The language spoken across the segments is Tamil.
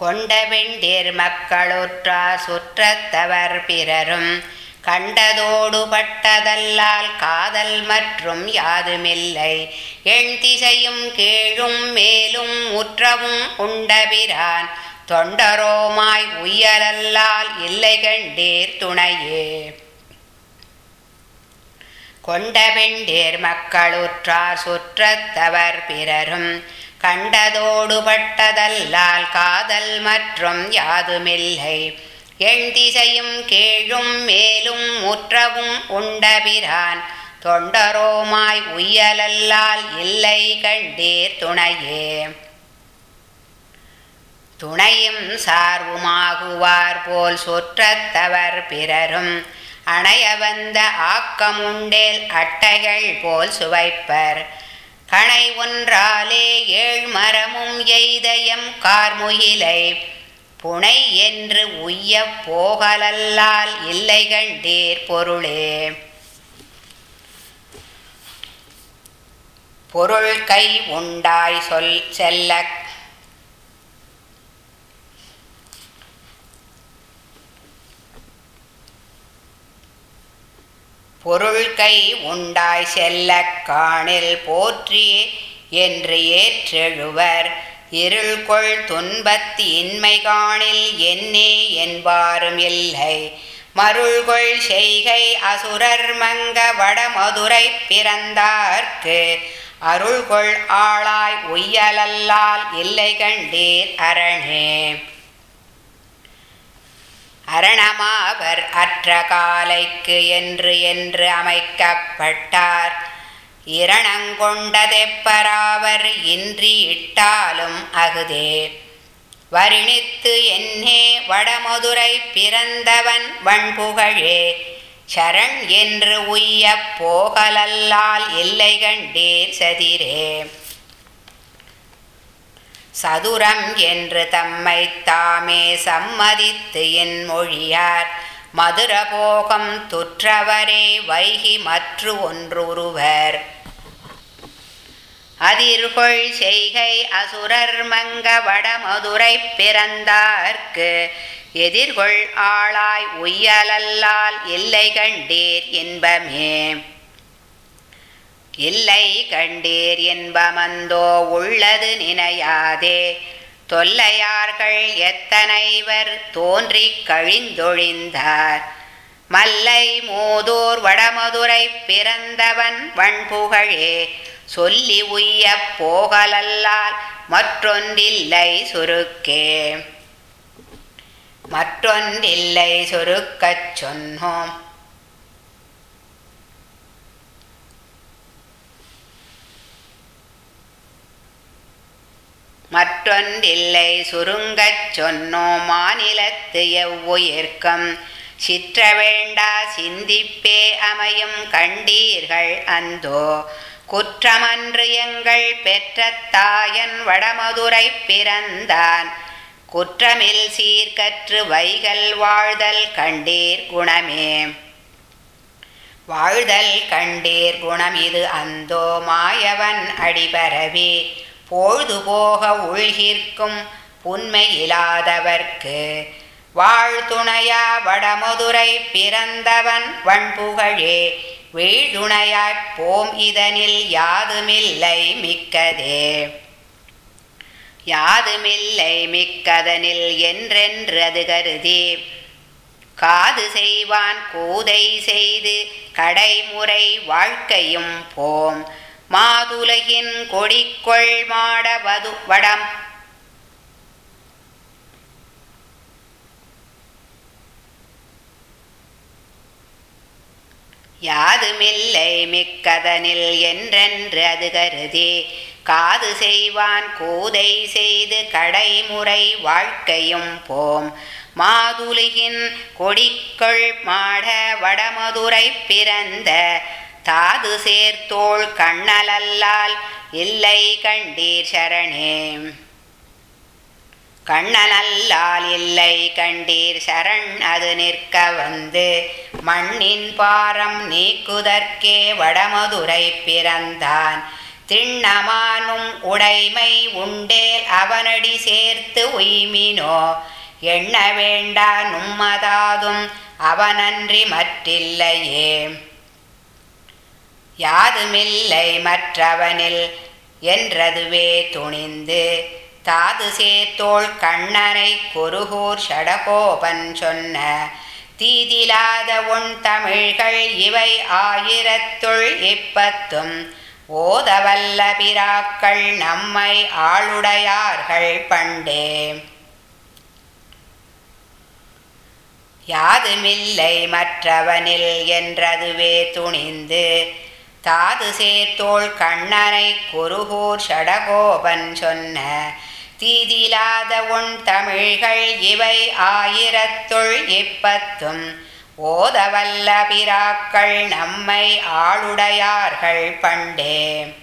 கொண்ட வெண்டீர் மக்களுற்றார் சுற்றத்தவர் பிறரும் கண்டதோடு பட்டதல்லால் காதல் மற்றும் யாதுமில்லை எண் திசையும் கீழும் மேலும் முற்றவும் உண்டபிரான் தொண்டரோமாய் உய்யலல்லால் இல்லை கண்டீர் துணையே கொண்ட பெண்டீர் மக்களுற்றார் சுற்றத்தவர் பிறரும் கண்டதோடு பட்டதல்லால் காதல் மற்றும் யாதுமில்லை எண் திசையும் கீழும் மேலும் முற்றவும் உண்டபிரான் தொண்டரோமாய் உய்யலல்லால் இல்லை கண்டீர் துணையே துணையும் சார்வுமாகுவார் போல் சுற்றத்தவர் பிறரும் அணைய வந்த ஆக்கமுண்டேல் அட்டைகள் போல் சுவைப்பர் கணை ஒன்றாலே ஏழ் மரமும் எய்தயம் கார்முகிலை புனை என்று உய்யப் போகலல்லால் இல்லை கண்டீர் பொருளே பொருள் கை உண்டாய் சொல் செல்ல பொருள் கை உண்டாய் செல்ல காணில் போற்றி என்று ஏற்றெழுவர் இருள்கொள் துன்பத்து இன்மை காணில் என்னே என்பாரும் இல்லை மருள்கொள் செய்கை அசுரர் மங்க வடமதுரை பிறந்தார்க்கு அருள்கொள் ஆளாய் உய்யலல்லால் இல்லை கண்டீர் அரணே அரணமாவர் அற்ற காலைக்கு என்று என்று அமைக்கப்பட்டார் இரணங்கொண்டதெப்பராவர் இன்றி இட்டாலும் அகுதே வரிணித்து என்னே வடமதுரை பிறந்தவன் வண்புகழே சரண் என்று உய்யப் போகலல்லால் இல்லை கண்டீர் சதிரே சதுரம் என்று தம்மை தாமே சம்மதித்து என் மொழியார் மதுரபோகம் துற்றவரே வைகி மற்று ஒன்றுருவர் அதிர்கொள் செய்கை அசுரர் மங்க வடமதுரை பிறந்தார்க்கு எதிர்கொள் ஆளாய் உய்யலல்லால் இல்லை கண்டீர் இன்பமே இல்லை கண்டீர் என்பமந்தோ உள்ளது நினையாதே தொல்லையார்கள் எத்தனைவர் தோன்றிக் கழிந்தொழிந்தார் மல்லை மூதூர் வடமதுரை பிறந்தவன் வண்புகழே சொல்லி உய்யப் போகலல்லால் மற்றொன்றில்லை சுருக்கே மற்றொன்றில்லை சுருக்கச் சொன்னோம் மற்றொன்றில்லை சுருங்கச் சொன்னோம் மாநிலத்து எவ்வுயிர்க்கம் சிற்ற வேண்டா சிந்திப்பே அமையும் கண்டீர்கள் அந்தோ குற்றமன்று எங்கள் பெற்ற தாயன் வடமதுரை பிறந்தான் குற்றமில் சீர்கற்று வைகல் வாழ்தல் கண்டீர் குணமே வாழ்தல் கண்டீர் குணம் இது அந்தோ மாயவன் அடிபரவி பொழுது போக உள்கிற்கும் புன்மையிலாதவர்க்கு வாழ்துணையா வடமதுரை பிறந்தவன் வண்புகழே வீழ்துணையாய்ப் போம் இதனில் யாதுமில்லை மிக்கதே யாதுமில்லை மிக்கதனில் என்றென்று அது கருதி காது செய்வான் கூதை செய்து கடைமுறை வாழ்க்கையும் போம் மாதுலகின் கொடிக்கொள் மாட வது வடம் யாதுமில்லை மிக்கதனில் என்றென்று அது கருதி காது செய்வான் கூதை செய்து கடைமுறை வாழ்க்கையும் போம் மாதுலகின் கொடிக்கொள் மாட வடமதுரை பிறந்த தாது சேர்த்தோள் கண்ணலல்லால் இல்லை கண்டீர் சரணே கண்ணனல்லால் இல்லை கண்டீர் சரண் அது நிற்க வந்து மண்ணின் பாரம் நீக்குதற்கே வடமதுரை பிறந்தான் திண்ணமானும் உடைமை உண்டேல் அவனடி சேர்த்து உய்மினோ எண்ண வேண்டா நும்மதாதும் அவனன்றி மற்றில்லையே யாதுமில்லை மற்றவனில் என்றதுவே துணிந்து தாது சேர்த்தோள் கண்ணனை குருகூர் ஷடகோபன் சொன்ன தீதிலாத உன் தமிழ்கள் இவை ஆயிரத்துள் இப்பத்தும் ஓதவல்ல பிராக்கள் நம்மை ஆளுடையார்கள் பண்டே யாதுமில்லை மற்றவனில் என்றதுவே துணிந்து தாது சேர்த்தோள் கண்ணனை குருகூர் ஷடகோபன் சொன்ன தீதிலாத உன் தமிழ்கள் இவை ஆயிரத்துள் இப்பத்தும் ஓதவல்ல பிராக்கள் நம்மை ஆளுடையார்கள் பண்டே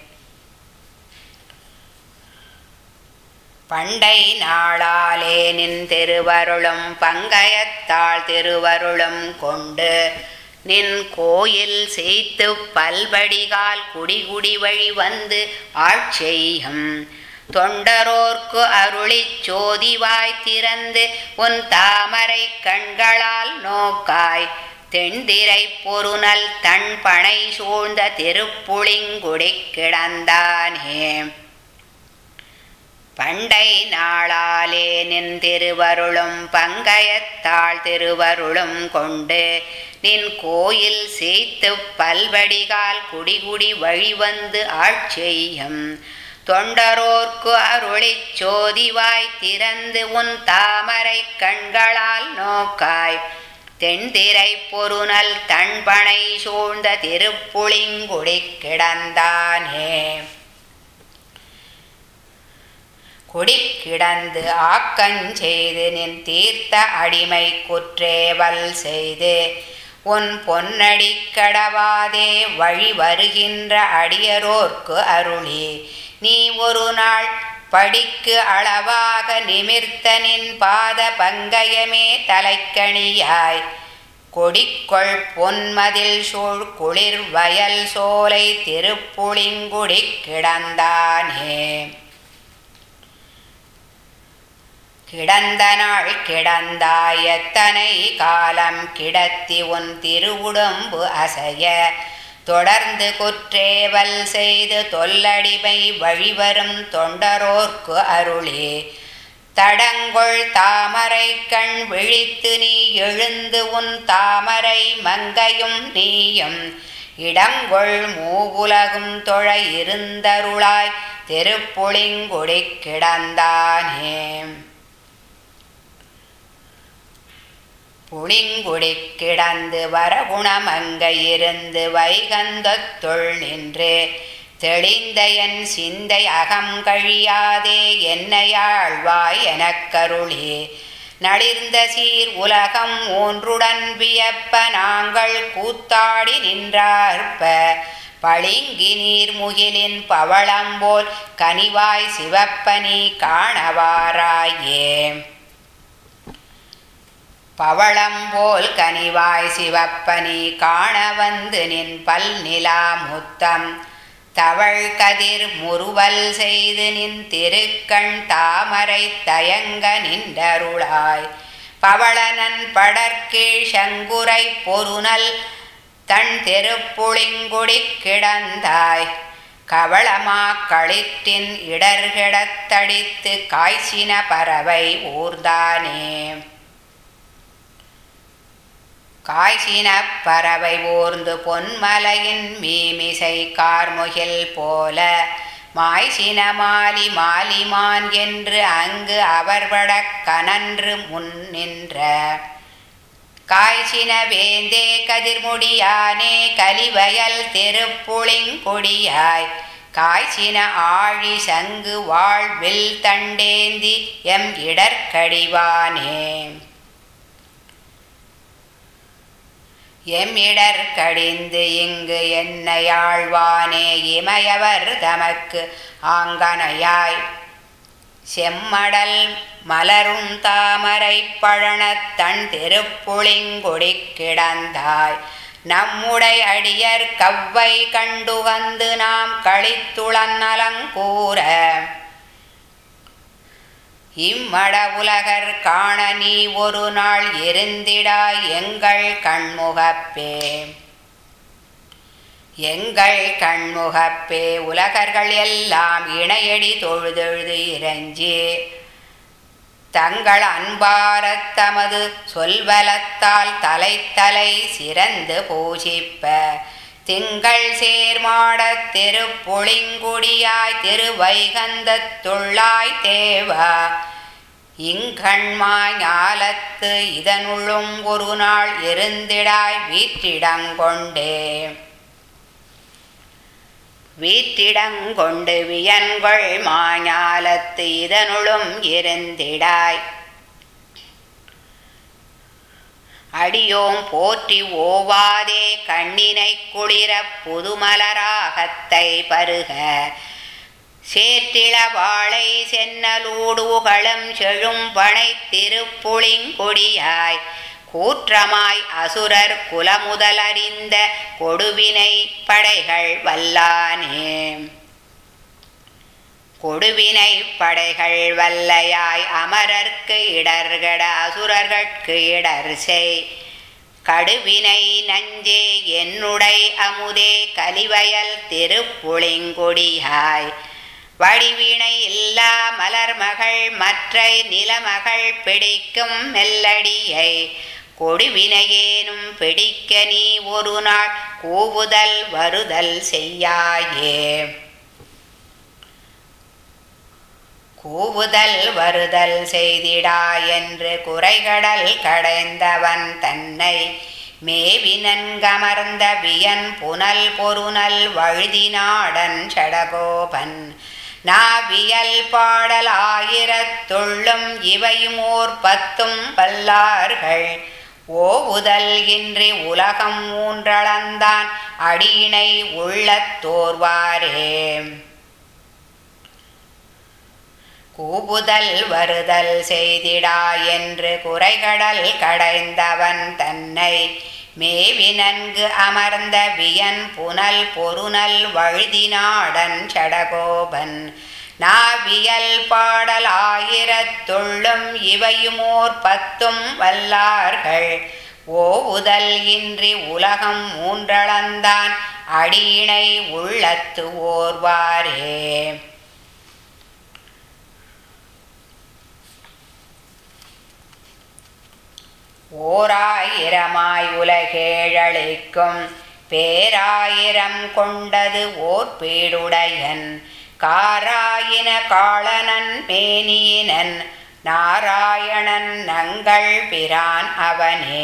பண்டை நாளாலே நின் திருவருளும் பங்கயத்தாள் திருவருளும் கொண்டு நின் கோயில் செய்து பல்வடிகால் குடிகுடி வழி வந்து ஆட்செய்யும் தொண்டரோர்க்கு அருளிச் சோதிவாய் திறந்து உன் தாமரை கண்களால் நோக்காய் தென்திரை பொருநல் தன் பனை சூழ்ந்த திருப்புளிங்குடி கிடந்தானே பண்டை நாளாலே நின் திருவருளும் பங்கயத்தாள் திருவருளும் கொண்டு நின் கோயில் சேர்த்து பல்வடிகால் குடிகுடி வழிவந்து ஆட்செய்யும் தொண்டரோர்க்கு அருளிச் சோதிவாய் திறந்து உன் தாமரை கண்களால் நோக்காய் தென்திரை பொருநல் தன்பனை சூழ்ந்த திருப்புளிங்குடி கிடந்தானே குடிக்கிடந்து ஆக்கஞ்செய்து நின் தீர்த்த அடிமை குற்றேவல் செய்து உன் பொன்னடி கடவாதே வழி வருகின்ற அடியரோர்க்கு அருளி நீ ஒரு நாள் படிக்கு அளவாக நிமிர்த்த நின் பாத பங்கயமே தலைக்கணியாய் கொடிக்கொள் பொன்மதில் சூழ் குளிர் வயல் சோலை திருப்புளிங்குடி கிடந்தானே கிடந்த நாள் கிடந்தாய் எத்தனை காலம் கிடத்தி உன் திருவுடம்பு அசைய தொடர்ந்து குற்றேவல் செய்து தொல்லடிமை வழிவரும் தொண்டரோர்க்கு அருளே தடங்கொள் தாமரை கண் விழித்து நீ எழுந்து உன் தாமரை மங்கையும் நீயும் இடங்கொள் மூவுலகும் தொழ இருந்தருளாய் திருப்புளிங்குடி கிடந்தானே புளிங்குடி கிடந்து வரகுணமங்க இருந்து வைகந்தத்துள் நின்று தெளிந்த என் சிந்தை அகம் கழியாதே என்னையாழ்வாய் எனக்கருளே நளிர்ந்த சீர் உலகம் ஒன்றுடன் வியப்ப நாங்கள் கூத்தாடி நின்றார்ப்ப பளிங்கி நீர் முகிலின் பவளம்போல் கனிவாய் சிவப்ப நீ காணவாராயே பவளம் போல் கனிவாய் சிவப்பனி காண வந்து நின் பல் நிலா முத்தம் தவள் கதிர் முறுவல் செய்து நின் திருக்கண் தாமரை தயங்க நின்றருளாய் பவளனன் படற்கீழ் சங்குரை பொருநல் தன் திருப்புளிங்குடி கிடந்தாய் கவளமா களிற்றின் இடர்கிடத்தடித்து காய்ச்சின பறவை ஊர்தானே காய்ச்சின பறவை ஊர்ந்து பொன்மலையின் மீமிசை கார்முகில் போல மாய்ச்சின மாலி மாலிமான் என்று அங்கு அவர்பட கனன்று முன் நின்ற காய்ச்சின வேந்தே கதிர்முடியானே கலிவயல் திருப்புளிங்கொடியாய் காய்ச்சின ஆழி சங்கு வாழ்வில் தண்டேந்தி எம் இடர்கடிவானே எம்மிடர் கடிந்து இங்கு என்னையாழ்வானே இமையவர் தமக்கு ஆங்கனையாய் செம்மடல் மலரும் தாமரை பழனத்தன் திருப்புளிங்குடி கிடந்தாய் நம்முடை அடியர் கவ்வை கண்டுகந்து நாம் கழித்துளன் நலங்கூற இம்மட உலகர் காண நீ ஒரு நாள் இருந்திடாய் எங்கள் கண்முகப்பே எங்கள் கண்முகப்பே உலகர்கள் எல்லாம் இணையடி தொழுதெழுது இறைஞ்சி தங்கள் அன்பாரத் தமது சொல்வலத்தால் தலை தலை சிறந்து பூஜிப்ப திங்கள் சேர்மாடத் திருப்புளிங்குடியாய் திருவைகந்தத்துள்ளாய் தேவா இங்கண்மாய் ஞாலத்து இதனுள்ளும் ஒரு நாள் இருந்திடாய் வீற்றிடங்கொண்டே வீற்றிடங்கொண்டு வியன்கொள் மாஞாலத்து இதனுளும் இருந்திடாய் அடியோம் போற்றி ஓவாதே கண்ணினை குளிர புதுமலராகத்தை பருக சேற்றிள வாழை சென்னலூடு உகழும் செழும் பனை திருப்புளிங்கொடியாய் கூற்றமாய் அசுரர் குலமுதலறிந்த கொடுவினை படைகள் வல்லானே கொடுவினை படைகள் வல்லையாய் அமரர்க்கு இடர்கட அசுரர்கட்கு இடர் செய் கடுவினை நஞ்சே என்னுடை அமுதே கலிவயல் திருப்புளிங்கொடியாய் வடிவினை இல்லா மலர்மகள் மற்றை நிலமகள் பிடிக்கும் மெல்லடியை கொடுவினையேனும் பிடிக்க நீ ஒரு நாள் கூவுதல் வருதல் செய்யாயே கூவுதல் வருதல் செய்திடா என்று குறைகடல் கடைந்தவன் தன்னை மேவி நன்கமர்ந்த வியன் புனல் பொருநல் வழுதினாடன் சடகோபன் நாவியல் பாடல் ஆயிரத்துள்ளும் இவையும் ஓர் பத்தும் வல்லார்கள் ஓவுதல் இன்றி உலகம் மூன்றளந்தான் அடியினை உள்ளத்தோர்வாரே கூபுதல் வருதல் செய்திடா என்று குறைகடல் கடைந்தவன் தன்னை மேவி நன்கு அமர்ந்த வியன் புனல் பொருநல் வழுதினாடன் சடகோபன் நாவியல் பாடல் ஆயிரத்துள்ளும் இவையுமோர் பத்தும் வல்லார்கள் ஓவுதல் இன்றி உலகம் மூன்றளந்தான் அடியினை உள்ளத்து ஓர்வாரே ஓராயிரமாய் உலகேழளிக்கும் பேராயிரம் கொண்டது ஓர் பீடுடையன் காராயின காளனன் மேனியினன் நாராயணன் நங்கள் பிரான் அவனே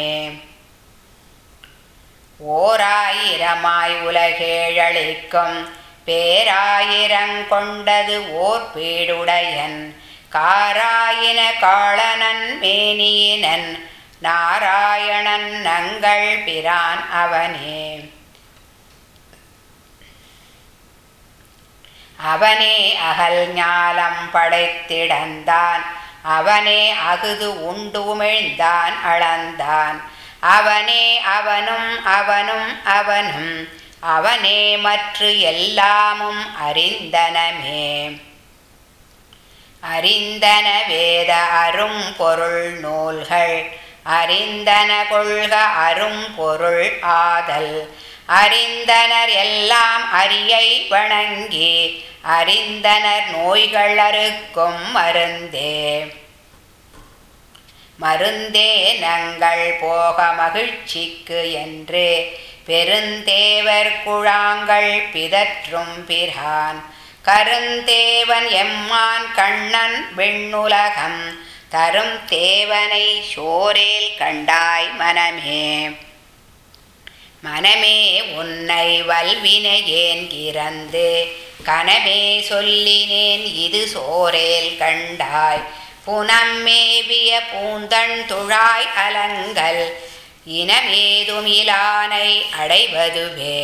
ஓராயிரமாய் உலகேழளிக்கும் பேராயிரங்கொண்டது ஓர் பீடுடையன் காராயின காளனன் மேனியினன் நாராயணன் நங்கள் பிரான் அவனே அவனே அகல் ஞாலம் படைத்திடந்தான் அவனே அகுது உண்டு உமிழ்ந்தான் அளந்தான் அவனே அவனும் அவனும் அவனும் அவனே மற்ற எல்லாமும் அறிந்தனமே அறிந்தன வேத அரும் பொருள் நூல்கள் அறிந்தன கொள்க அரும் பொருள் ஆதல் அறிந்தனர் எல்லாம் அரியை வணங்கி அறிந்தனர் நோய்கள் அறுக்கும் மருந்தே மருந்தே நங்கள் போக மகிழ்ச்சிக்கு என்று பெருந்தேவர் குழாங்கள் பிதற்றும் பிரான் கருந்தேவன் எம்மான் கண்ணன் விண்ணுலகம் தரும் தேவனை சோரேல் கண்டாய் மனமே மனமே உன்னை வல்வினையேன் கிறந்து கனமே சொல்லினேன் இது சோரேல் கண்டாய் புனம்மேவிய பூந்தன் துழாய் அலங்கல் இனமேதுமிலானை அடைவதுவே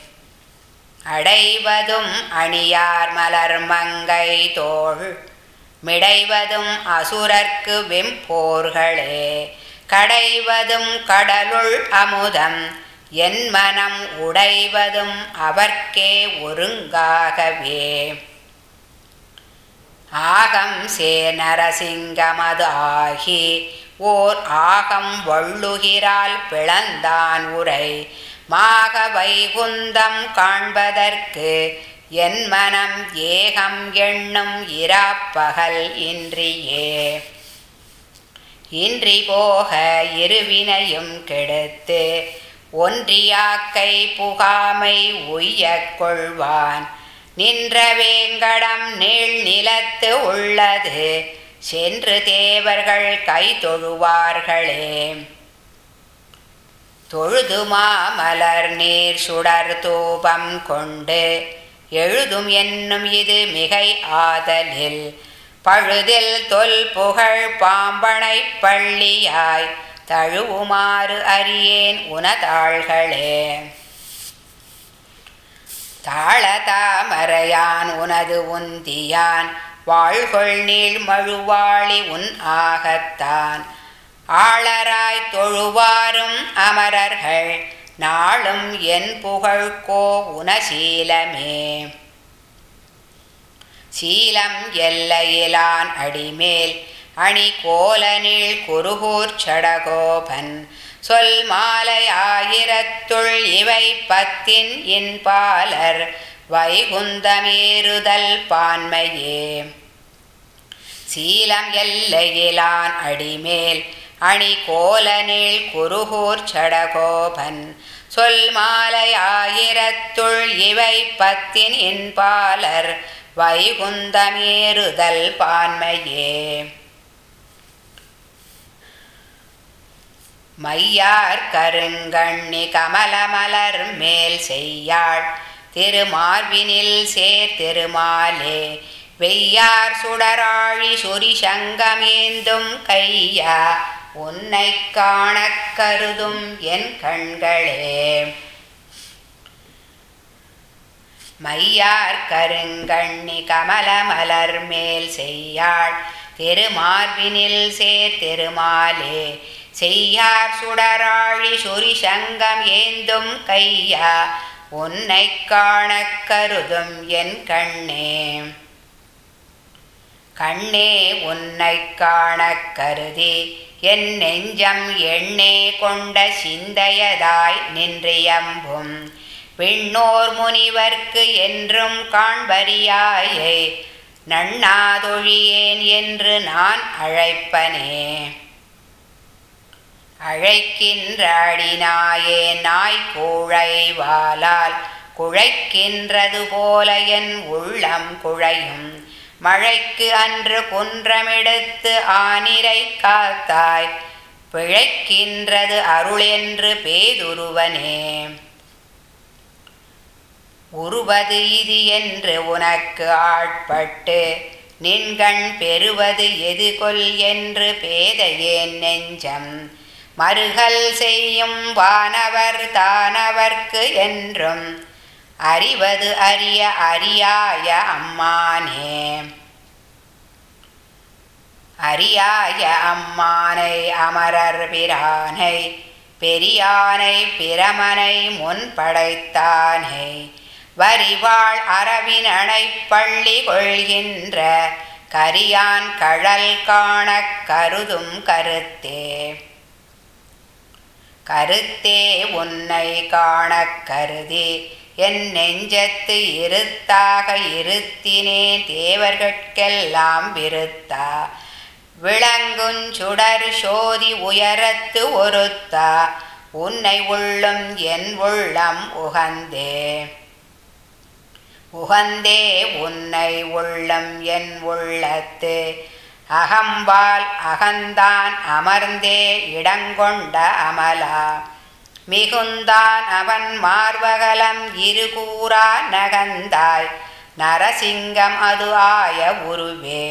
அடைவதும் அணியார் மலர் மங்கை தோள் மிடைவதும் அசுரர்க்கு வெம்போர்களே கடைவதும் கடலுள் அமுதம் என் மனம் உடைவதும் அவர்க்கே ஒருங்காகவே ஆகம் சே நரசிங்கமது ஆகி ஓர் ஆகம் வள்ளுகிறால் பிளந்தான் உரை மாக வைகுந்தம் காண்பதற்கு என் மனம் ஏகம் எண்ணும் இராப்பகல் இன்றியே இன்றி போக இருவினையும் கெடுத்து ஒன்றியாக்கை புகாமை உய்யக் கொள்வான் நின்ற வேங்கடம் நீள் நிலத்து உள்ளது சென்று தேவர்கள் கை தொழுவார்களே தொழுதுமா மலர் நீர் சுடர் தூபம் கொண்டு எழுதும் என்னும் இது மிகை ஆதலில் பழுதில் தொல் புகழ் பாம்பனை பள்ளியாய் தழுவுமாறு அறியேன் உனதாள்களே தாள தாமரையான் உனது உந்தியான் வாழ்கொள் நீள் மழுவாளி உன் ஆகத்தான் ஆளராய் தொழுவாரும் அமரர்கள் நாளும் என் புகழ்கோ உனசீலமே சீலம் எல்லையிலான் அடிமேல் அணி கோலனில் குருகூர் சடகோபன் சொல் மாலை ஆயிரத்துள் இவை பத்தின் இன்பாலர் வைகுந்தமேறுதல் பான்மையே சீலம் எல்லையிலான் அடிமேல் அணி கோலனில் குருகூர் சடகோபன் சொல் மாலை ஆயிரத்துள் இவை பத்தின் இன்பாலர் வைகுந்தமேறுதல் பான்மையே மையார் கருங்கண்ணி கமலமலர் மேல் செய்யாள் திருமார்பினில் சேர் திருமாலே வெய்யார் சுடராழி சொரி சங்கமேந்தும் கையா உன்னை காணக் கருதும் என் கண்களே மையார் கருங்கண்ணி கமலமலர் மேல் செய்யாள் திருமார்பினில் சேர் திருமாலே செய்யார் சுடராழி சொரி சங்கம் ஏந்தும் கையா உன்னை காணக் கருதும் என் கண்ணே கண்ணே உன்னை காணக் கருதி என் நெஞ்சம் எண்ணே கொண்ட சிந்தையதாய் நின்றியம்பும் விண்ணோர் முனிவர்க்கு என்றும் காண்பறியாயே நண்ணாதொழியேன் என்று நான் அழைப்பனே அழைக்கின்ற அடினாயே நாய் கூழைவாலால் குழைக்கின்றது போல என் உள்ளம் குழையும் மழைக்கு அன்று குன்றமெடுத்து ஆனிரை காத்தாய் பிழைக்கின்றது அருள் என்று பேதுருவனே உருவது இது என்று உனக்கு ஆட்பட்டு நின்கண் பெறுவது எது கொல் என்று பேதையேன் நெஞ்சம் மறுகல் செய்யும் வானவர் தானவர்க்கு என்றும் அறிவது அறிய அறியாய அம்மானே அறியாய அம்மானை அமரர் பிரானை பெரியானை பிரமனை முன் படைத்தானே வரிவாள் அரவினனை பள்ளி கொள்கின்ற கரியான் கழல் காணக் கருதும் கருத்தே கருத்தே உன்னை காணக் கருதி என் நெஞ்சத்து இருத்தாக இருத்தினே தேவர்கட்கெல்லாம் விருத்தா விளங்குஞ்சுடர் சோதி உயரத்து ஒருத்தா உன்னை உள்ளும் என் உள்ளம் உகந்தே உகந்தே உன்னை உள்ளம் என் உள்ளத்து அகம்பால் அகந்தான் அமர்ந்தே இடங்கொண்ட அமலா மிகுந்தான் அவன் மார்வகலம் இருகூறா நகந்தாய் நரசிங்கம் அது ஆய உருவே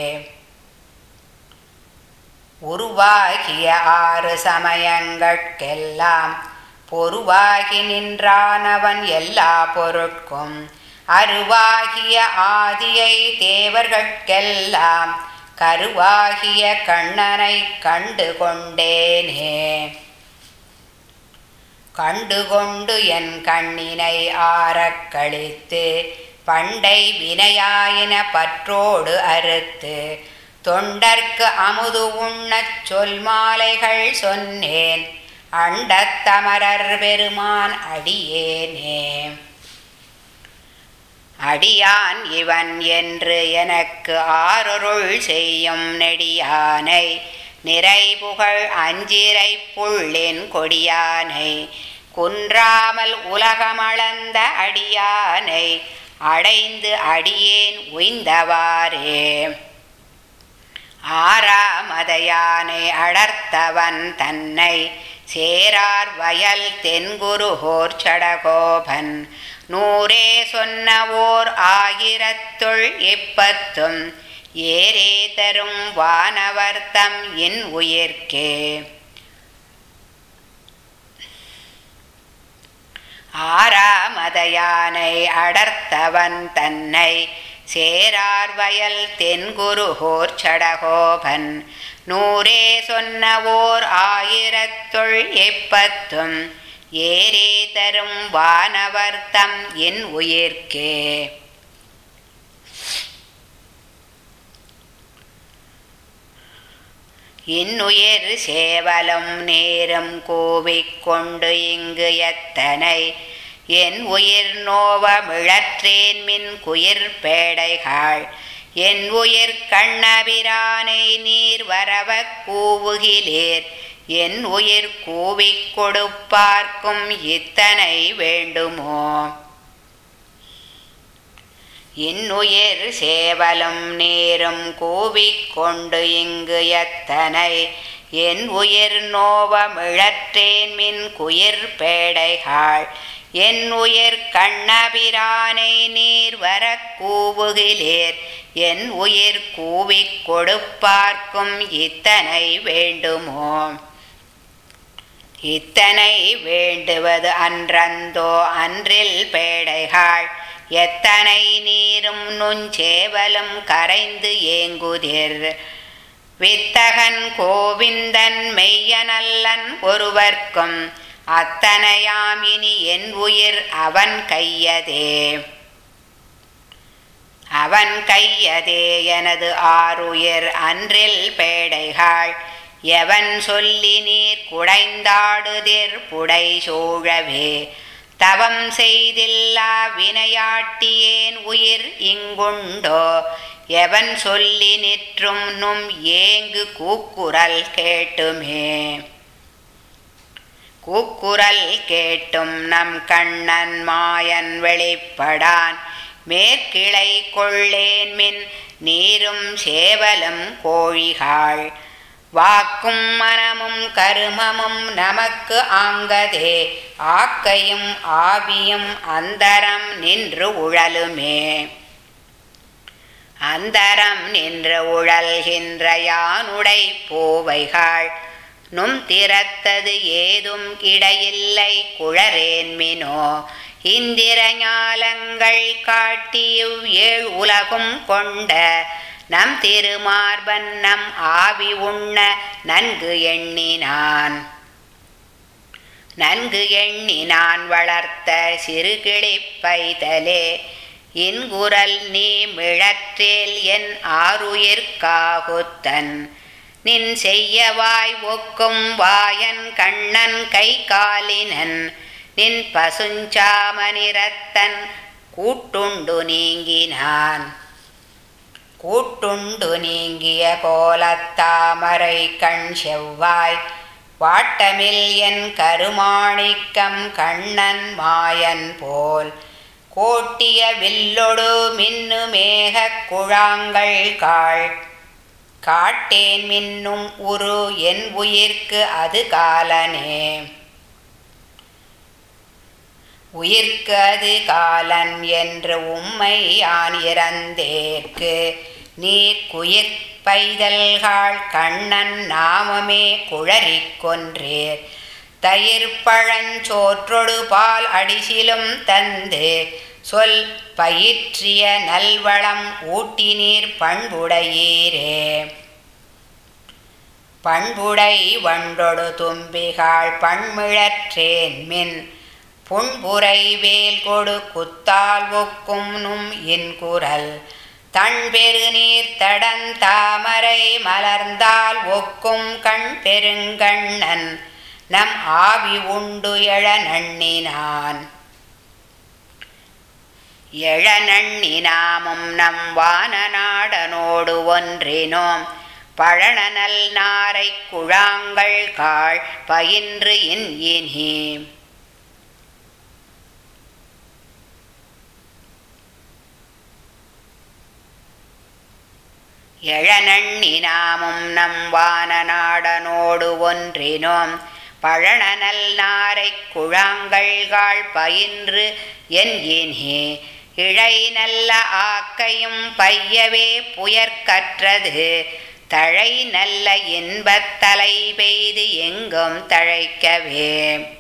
உருவாகிய ஆறு சமயங்கட்கெல்லாம் பொருவாகி நின்றானவன் எல்லா பொருட்கும் அருவாகிய ஆதியை தேவர்கட்கெல்லாம் கருவாகிய கண்ணனை கண்டு கொண்டேனே கண்டுகொண்டு என் கண்ணினை ஆறக் கழித்து பண்டை வினையாயின பற்றோடு அறுத்து தொண்டர்க்கு அமுது உண்ணச் சொல் மாலைகள் சொன்னேன் அண்டத்தமரர் பெருமான் அடியேனே அடியான் இவன் என்று எனக்கு ஆரொருள் செய்யும் நெடியானை நிறைபுகழ் அஞ்சிரை புள்ளின் கொடியானை குன்றாமல் உலகமளந்த அடியானை அடைந்து அடியேன் உய்ந்தவாறே ஆறாமதையானை அடர்த்தவன் தன்னை சேரார் வயல் தென்குருகோர் சடகோபன் நூறே சொன்ன ஓர் ஆயிரத்துள் இப்பத்தும் ஏரே தரும் வானவர்த்தம் என் உயிர்க்கே ஆறாமதையானை அடர்த்தவன் தன்னை சேரார் வயல் தென்குருகோர் சடகோபன் நூறே சொன்ன ஓர் ஆயிரத்துள் எப்பத்தும் ஏரே தரும் வானவர்த்தம் என் உயிர்க்கே இன்னுயிர் சேவலும் நேரும் கூவிக்கொண்டு இங்கு எத்தனை என் உயிர் நோவமிழற்றேன் மின் குயிர் பேடைகாள் என் உயிர் கண்ணபிரானை நீர் வரவ கூவுகிலேர் என் உயிர் கூவிக் கொடுப்பார்க்கும் இத்தனை வேண்டுமோ இன்னுயிர் சேவலும் நேரும் கூவிக்கொண்டு இங்கு எத்தனை என் உயிர் நோவமிழற்றேன் மின் குயிர் பேடைகாள் என் உயிர் கண்ணபிரானை நீர் வர கூவுகிலேர் என் உயிர் கூவிக் கொடுப்பார்க்கும் இத்தனை வேண்டுமோ இத்தனை வேண்டுவது அன்றந்தோ அன்றில் பேடைகாள் எத்தனை நீரும் நுஞ்சேவலும் கரைந்து ஏங்குதிர் வித்தகன் கோவிந்தன் மெய்யனல்லன் ஒருவர்க்கும் அத்தனையாம் இனி என் உயிர் அவன் கையதே அவன் கையதே எனது ஆறுயிர் அன்றில் பேடைகாள் எவன் சொல்லி நீர் குடைந்தாடுதிர் புடை சூழவே தவம் செய்தில்லா வினையாட்டியேன் உயிர் இங்குண்டோ எவன் சொல்லி நிற்றும் நும் ஏங்கு கூக்குரல் கேட்டுமே கூக்குரல் கேட்டும் நம் கண்ணன் மாயன் வெளிப்படான் மேற்கிளை கொள்ளேன் மின் நீரும் சேவலும் கோழிகாள் வாக்கும் மனமும் கருமமும் நமக்கு ஆங்கதே ஆக்கையும் ஆவியும் அந்தரம் நின்று உழலுமே அந்தரம் நின்று உழல்கின்ற யானுடை பூவைகாள் நும் திறத்தது ஏதும் இடையில்லை குழரேன்மினோ இந்திர ஞாலங்கள் காட்டியவ் ஏழ் உலகும் கொண்ட நம் திருமார்பன் நம் ஆவி உண்ண நன்கு எண்ணினான் நன்கு எண்ணினான் வளர்த்த சிறுகிளி பைதலே இன்குரல் நீ மிழற்றேல் என் ஆறுயிர்காகுத்தன் நின் செய்யவாய் ஒக்கும் வாயன் கண்ணன் கை காலினன் நின் பசுஞ்சாமனிரத்தன் கூட்டுண்டு நீங்கினான் கூட்டுண்டு நீங்கிய கோலத்தாமரை கண் செவ்வாய் வாட்டமில் என் கருமாணிக்கம் கண்ணன் மாயன் போல் கோட்டிய வில்லொடு மின்னு மேகக் குழாங்கள் காள் காட்டேன் மின்னும் உரு என் உயிர்க்கு அது காலனே உயிர்க்கு அது காலன் என்று உம்மை யான் இறந்தேற்கு நீர் குயிர் பைதல்காள் கண்ணன் நாமமே குழறிக் கொன்றேர் தயிர் பழஞ்சோற்றொடு பால் அடிசிலும் தந்து சொல் பயிற்றிய நல்வளம் ஊட்டி நீர் பண்புடையீரே பண்புடை வண்டொடு தும்பிகாள் பண்மிழற்றேன் மின் புண்புரை வேல் கொடு குத்தால் ஒக்கும் நும் இன்குரல் தன் பெருநீர் தடந்தாமரை மலர்ந்தால் ஒக்கும் கண் பெருங்கண்ணன் நம் ஆவி உண்டு எழ நண்ணினான் எழ நண்ணினாமும் நம் வானநாடனோடு ஒன்றினோம் பழனநல் நாரை குழாங்கள் காள் பயின்று இன் இனி எழநண்ணினாமும் நம் வானநாடனோடு ஒன்றினோம் பழனநல் நாரை குழாங்கள்காள் பயின்று என் இனி இழை நல்ல ஆக்கையும் பையவே புயற்கற்றது தழை நல்ல இன்பத் தலை பெய்து எங்கும் தழைக்கவே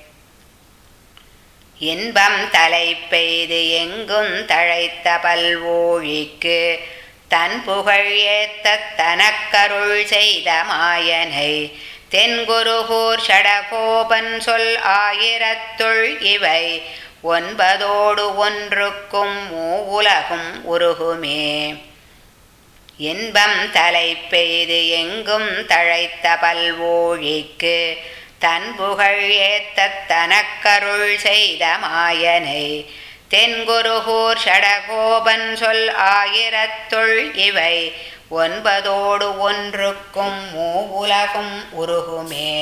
இன்பம் தலை பெய்து எங்கும் தழைத்த பல்வோழிக்கு தன் புகழ் ஏத்த தனக்கருள் செய்த மாயனை தென்குருகூர் ஷடகோபன் சொல் ஆயிரத்துள் இவை ஒன்பதோடு ஒன்றுக்கும் மூவுலகும் உருகுமே இன்பம் தலை பெய்து எங்கும் தழைத்த பல்வோழிக்கு தன் புகழ் ஏத்த தனக்கருள் செய்த மாயனை தென்குருகூர் ஷடகோபன் சொல் ஆயிரத்துள் இவை ஒன்பதோடு ஒன்றுக்கும் மூவுலகும் உருகுமே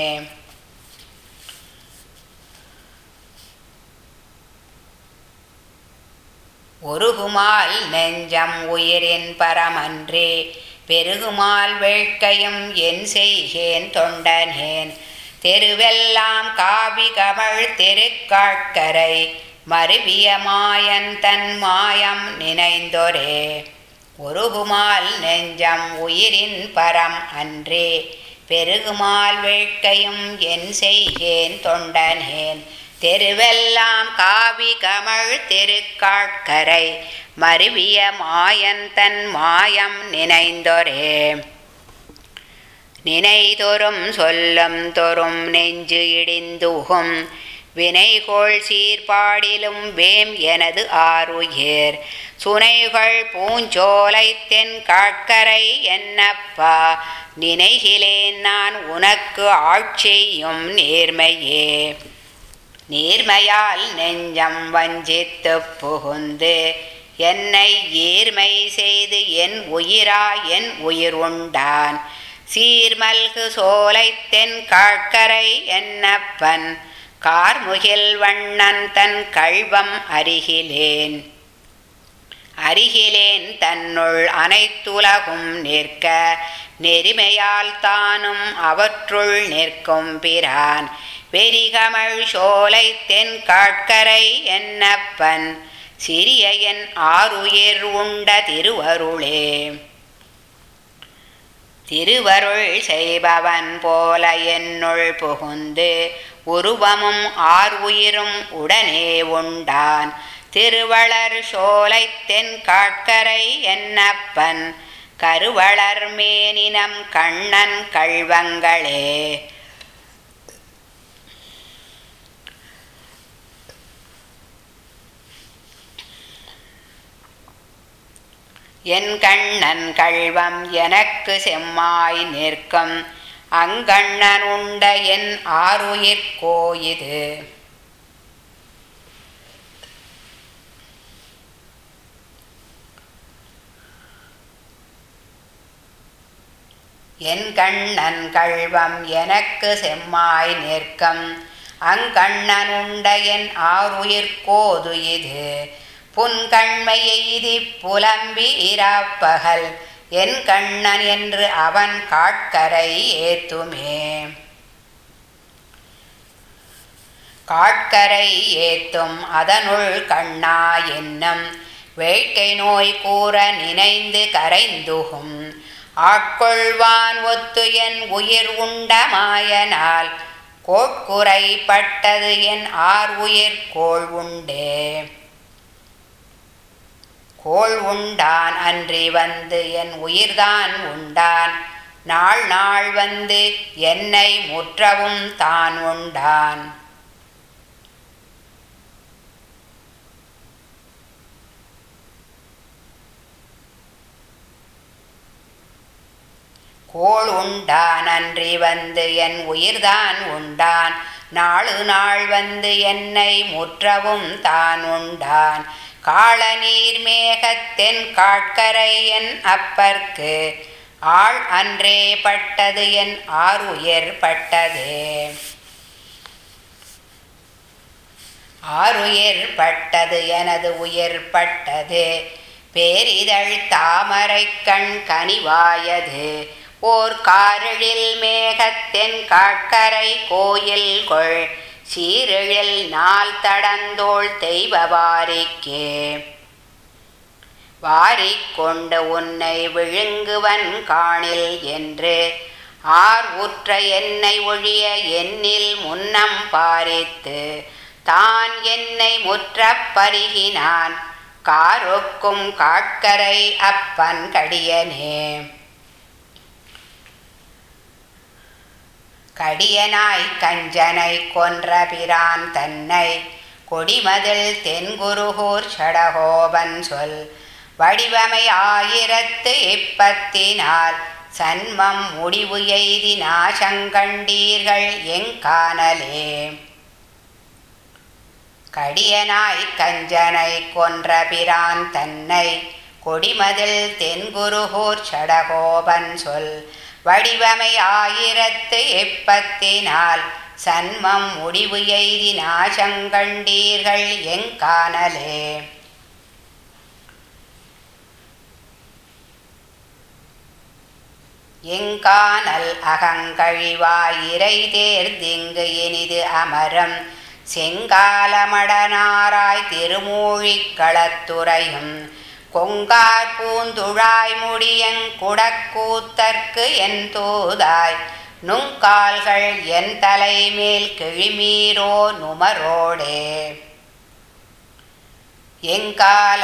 ஒருகுமால் நெஞ்சம் உயிரின் பரமன்றே பெருகுமால் வேட்கையும் என் செய்கேன் தொண்டனேன் தெருவெல்லாம் காவி கமழ் தெருக்காட்கரை மருவிய மாயன் தன் மாயம் நினைந்தொரே ஒருகுமால் நெஞ்சம் உயிரின் பரம் அன்றே பெருகுமால் வேட்கையும் என் செய்கேன் தொண்டனேன் தெருவெல்லாம் காவி கமழ் தெருக்காட்கரை மருவிய மாயன் தன் மாயம் நினைந்தொரே நினைதொரும் சொல்லும் தொறும் நெஞ்சு இடிந்துகும் வினைகோள் சீர்பாடிலும் வேம் எனது ஆருயிர் சுனைகள் பூஞ்சோலை தென் காட்கரை என்னப்பா நினைகிலேன் நான் உனக்கு ஆட்சியும் நேர்மையே நேர்மையால் நெஞ்சம் வஞ்சித்து புகுந்து என்னை ஏர்மை செய்து என் உயிரா என் உயிர் உண்டான் சீர்மல்கு சோலை தென் காட்கரை என்னப்பன் கார்முகில் வண்ணன் தன் கள்வம் அருகிலேன் அருகிலேன் தன்னுள் அனைத்துலகும் நிற்க நெறிமையால் தானும் அவற்றுள் நிற்கும் பிரான் வெறிகமழ் சோலை தென் காட்கரை என்னப்பன் சிறிய என் ஆறுயிர் உண்ட திருவருளே திருவருள் செய்பவன் போல என்னுள் புகுந்து உருவமும் ஆர் உயிரும் உடனே உண்டான் திருவளர் சோலை தென் காட்கரை என்னப்பன் கருவளர் மேனினம் கண்ணன் கள்வங்களே என் கண்ணன் கள்வம் எனக்கு செம்மாய் நிற்கும் அங்கண்ணன் உண்ட என் ஆருயிர் கோயிது என் கண்ணன் கள்வம் எனக்கு செம்மாய் நிற்கும் அங்கண்ணன் உண்ட என் ஆருயிர் கோது இது புன்கண்மை எய்தி புலம்பி இராப்பகல் என் கண்ணன் என்று அவன் காட்கரை ஏத்துமே காட்கரை ஏத்தும் அதனுள் கண்ணா என்னும் வேட்கை நோய் கூற நினைந்து கரைந்துகும் ஆட்கொள்வான் ஒத்து என் உயிர் உண்ட மாயனால் கோட்குறைப்பட்டது என் ஆர் உயிர் கோள் உண்டே கோள் உண்டான் அன்றி வந்து என் உயிர்தான் உண்டான் நாள் நாள் வந்து என்னை முற்றவும் தான் உண்டான் கோள் உண்டான் அன்றி வந்து என் உயிர்தான் உண்டான் நாளு நாள் வந்து என்னை முற்றவும் தான் உண்டான் காள நீர் மேகத்தென் காட்கரை என் அப்பர்க்கு ஆள் அன்றே பட்டது என் ஆறுயர் பட்டதே ஆறுயிர் பட்டது எனது உயிர் பட்டது பேரிதழ் தாமரை கண் கனிவாயது ஓர் காரிழில் மேகத்தென் காட்கரை கோயில் கொள் சீரிழில் நாள் தடந்தோள் தெய்வ வாரிக்கே வாரிக்கொண்டு உன்னை விழுங்குவன் காணில் என்று ஆர் உற்ற என்னை ஒழிய என்னில் முன்னம் பாரித்து தான் என்னை முற்றப் பருகினான் காரொக்கும் காட்கரை அப்பன் கடியனே கடியனாய் கஞ்சனை கொன்ற பிரான் தன்னை கொடிமதில் தென்குருகூர் சடகோபன் சொல் வடிவமை ஆயிரத்து இப்பத்தினால் சன்மம் முடிவு எய்தி நாசங்கண்டீர்கள் எங்கானலே கடியனாய் கஞ்சனை கொன்ற பிரான் தன்னை கொடிமதில் தென்குருகூர் சடகோபன் சொல் வடிவமை ஆயிரத்து எப்பத்தினால் சன்மம் முடிவு எய்தி நாசங்கண்டீர்கள் எங்கானலே எங்கானல் அகங்கழிவாயிரை தேர்திங்கு இனிது அமரம் செங்காலமடனாராய் திருமூழிக் களத்துறையும் கொங்கார் பூந்துழாய் முடியங் குடக்கூத்தற்கு என் தூதாய் நுங்கால்கள் என் தலைமேல் கிழிமீரோ நுமரோடே எங்கால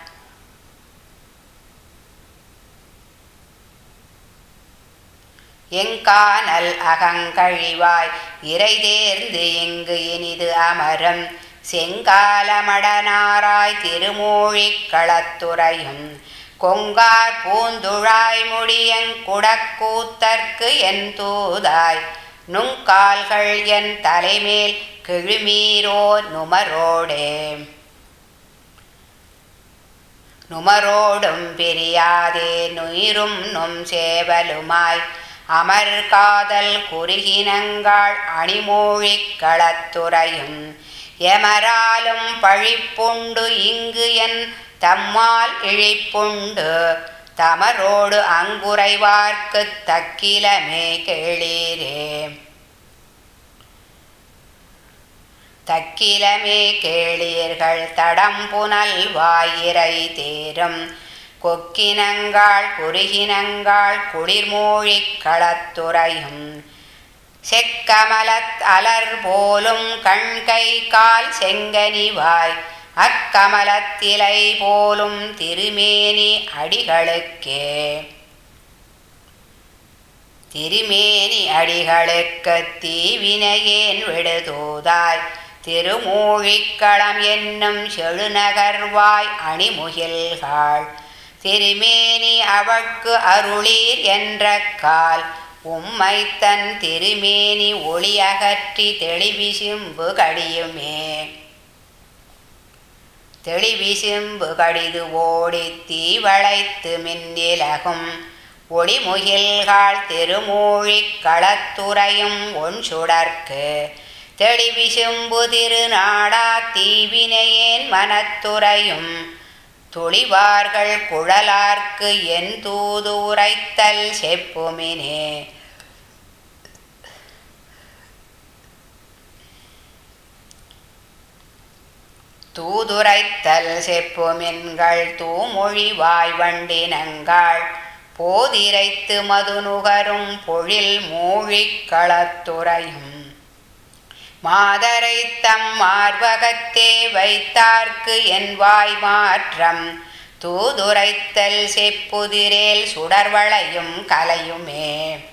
எங்கானல் அகங்கழிவாய் இறை தேர்ந்து இங்கு இனிது அமரம் செங்காலமடனாராய் திருமூழிக் களத்துறையும் கொங்கார் பூந்துழாய் முடியங் குடக்கூத்தற்கு என் தூதாய் நுங்கால்கள் என் தலைமேல் கிழுமீரோ நுமரோடே நுமரோடும் பிரியாதே நுயிரும் நும் சேவலுமாய் அமர் காதல் குறுகினங்காள் அணிமூழிக் களத்துறையும் எமராலும் பழிப்புண்டு இங்கு என் தம்மால் இழிப்புண்டு தமரோடு அங்குரைவார்க்குத் தக்கிலமே கேளீரே தக்கிலமே கேளீர்கள் தடம்புனல் வாயிரை தேரும் கொக்கினங்காள் குறுகினங்காள் குளிர்மூழிக் களத்துறையும் செக்கமலத் அலர் போலும் கண்கை கால் செங்கனிவாய் அக்கமலத்திலை போலும் திருமேனி அடிகளுக்கே திருமேனி அடிகளுக்கு தீவினையேன் விடுதூதாய் திருமூழிக்களம் என்னும் செழுநகர்வாய் அணிமுகில்காள் திருமேனி அவட்கு அருளீர் என்ற கால் உம்மைத்தன் திருமேனி ஒளி அகற்றி தெளிவிசும்பு கடியுமே தெளிவிசும்பு கடிது ஓடி தீவளைத்து மின்னிலகும் ஒளிமுகில்காள் திருமூழிக் களத்துறையும் ஒன் சுடர்க்கு தெளிவிசும்பு திருநாடா தீவினையேன் மனத்துறையும் துளிவார்கள் குழலார்க்கு என் தூது உரைத்தல் செப்புமினே தூதுரைத்தல் செப்புமின்கள் தூமொழி வாய்வண்டினங்கள் போதிரைத்து மது நுகரும் பொழில் மூழிக் களத்துறையும் மாதரை தம் மார்பகத்தே வைத்தார்க்கு என் வாய் மாற்றம் தூதுரைத்தல் செப்புதிரேல் சுடர்வளையும் கலையுமே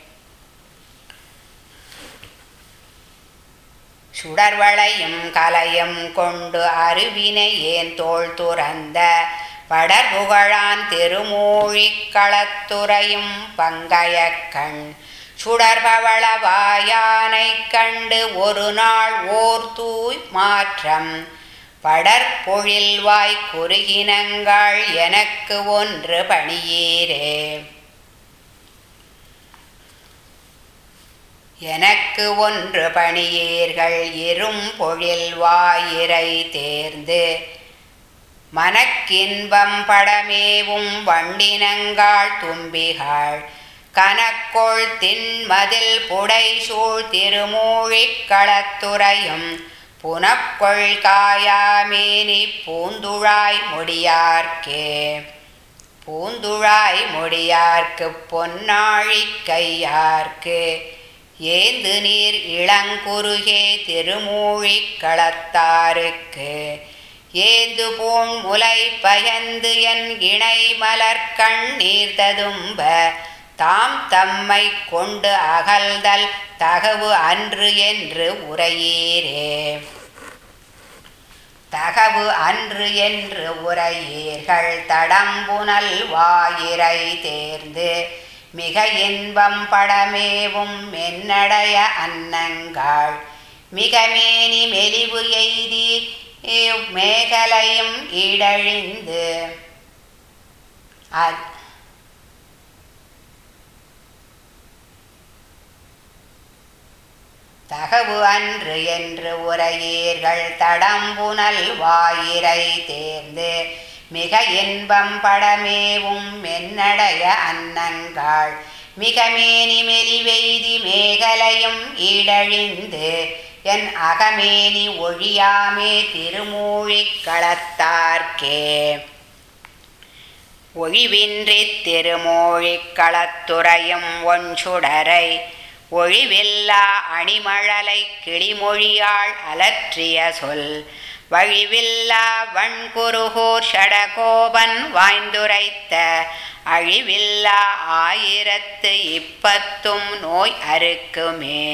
சுடர்வளையும் கலையும் கொண்டு அருவினை ஏன் தோள் துறந்த படர்புகழான் திருமூழிக் களத்துறையும் பங்கய கண் சுடர்பவள வாயானைக் கண்டு ஒரு நாள் ஓர் தூய் மாற்றம் படற்பொழில் வாய் குறுகினங்கள் எனக்கு ஒன்று பணியீரே எனக்கு ஒன்று பணியீர்கள் இரும் பொழில் வாயிரை தேர்ந்து மனக்கின்பம் படமேவும் வண்டினங்காள் தும்பிகாள் கனக்கோள் தின்மதில் புடைசூழ் திருமூழிக் களத்துறையும் புனக்கொள் காயாமேனி பூந்துழாய் முடியார்க்கே பூந்துழாய் முடியார்க்கு பொன்னாழிக் கையார்க்கு ஏந்து நீர் இளங்குருகே திருமூழிக் களத்தாருக்கு ஏந்து பூண் முலை பயந்து என் இணை மலர் கண்ணீர் ததும்ப தாம் தம்மை கொண்டு அகல்தல் தகவு அன்று என்று உரையீரே தகவு அன்று என்று உரையீர்கள் தடம்புனல் வாயிரை தேர்ந்து மிக இன்பம் படமேவும் மென்னடைய அன்னங்காள் மிக மேனி மெலிவு எய்தி மேகலையும் இடழிந்து தகவு அன்று என்று உரையீர்கள் தடம்புனல் வாயிரை தேர்ந்து மிக இன்பம் படமேவும் மென்னடைய அன்னங்காள் மிக மேனி மெலிவெய்தி மேகலையும் ஈடழிந்து என் அகமேனி ஒழியாமே திருமூழிக் களத்தார்க்கே ஒழிவின்றி திருமூழிக் களத்துறையும் ஒன்சுடரை ஒழிவில்லா அணிமழலை கிளிமொழியாள் அலற்றிய சொல் வழிவில்லா வண்குருகூர் ஷடகோபன் வாய்ந்துரைத்த அழிவில்லா ஆயிரத்து இப்பத்தும் நோய் அறுக்குமே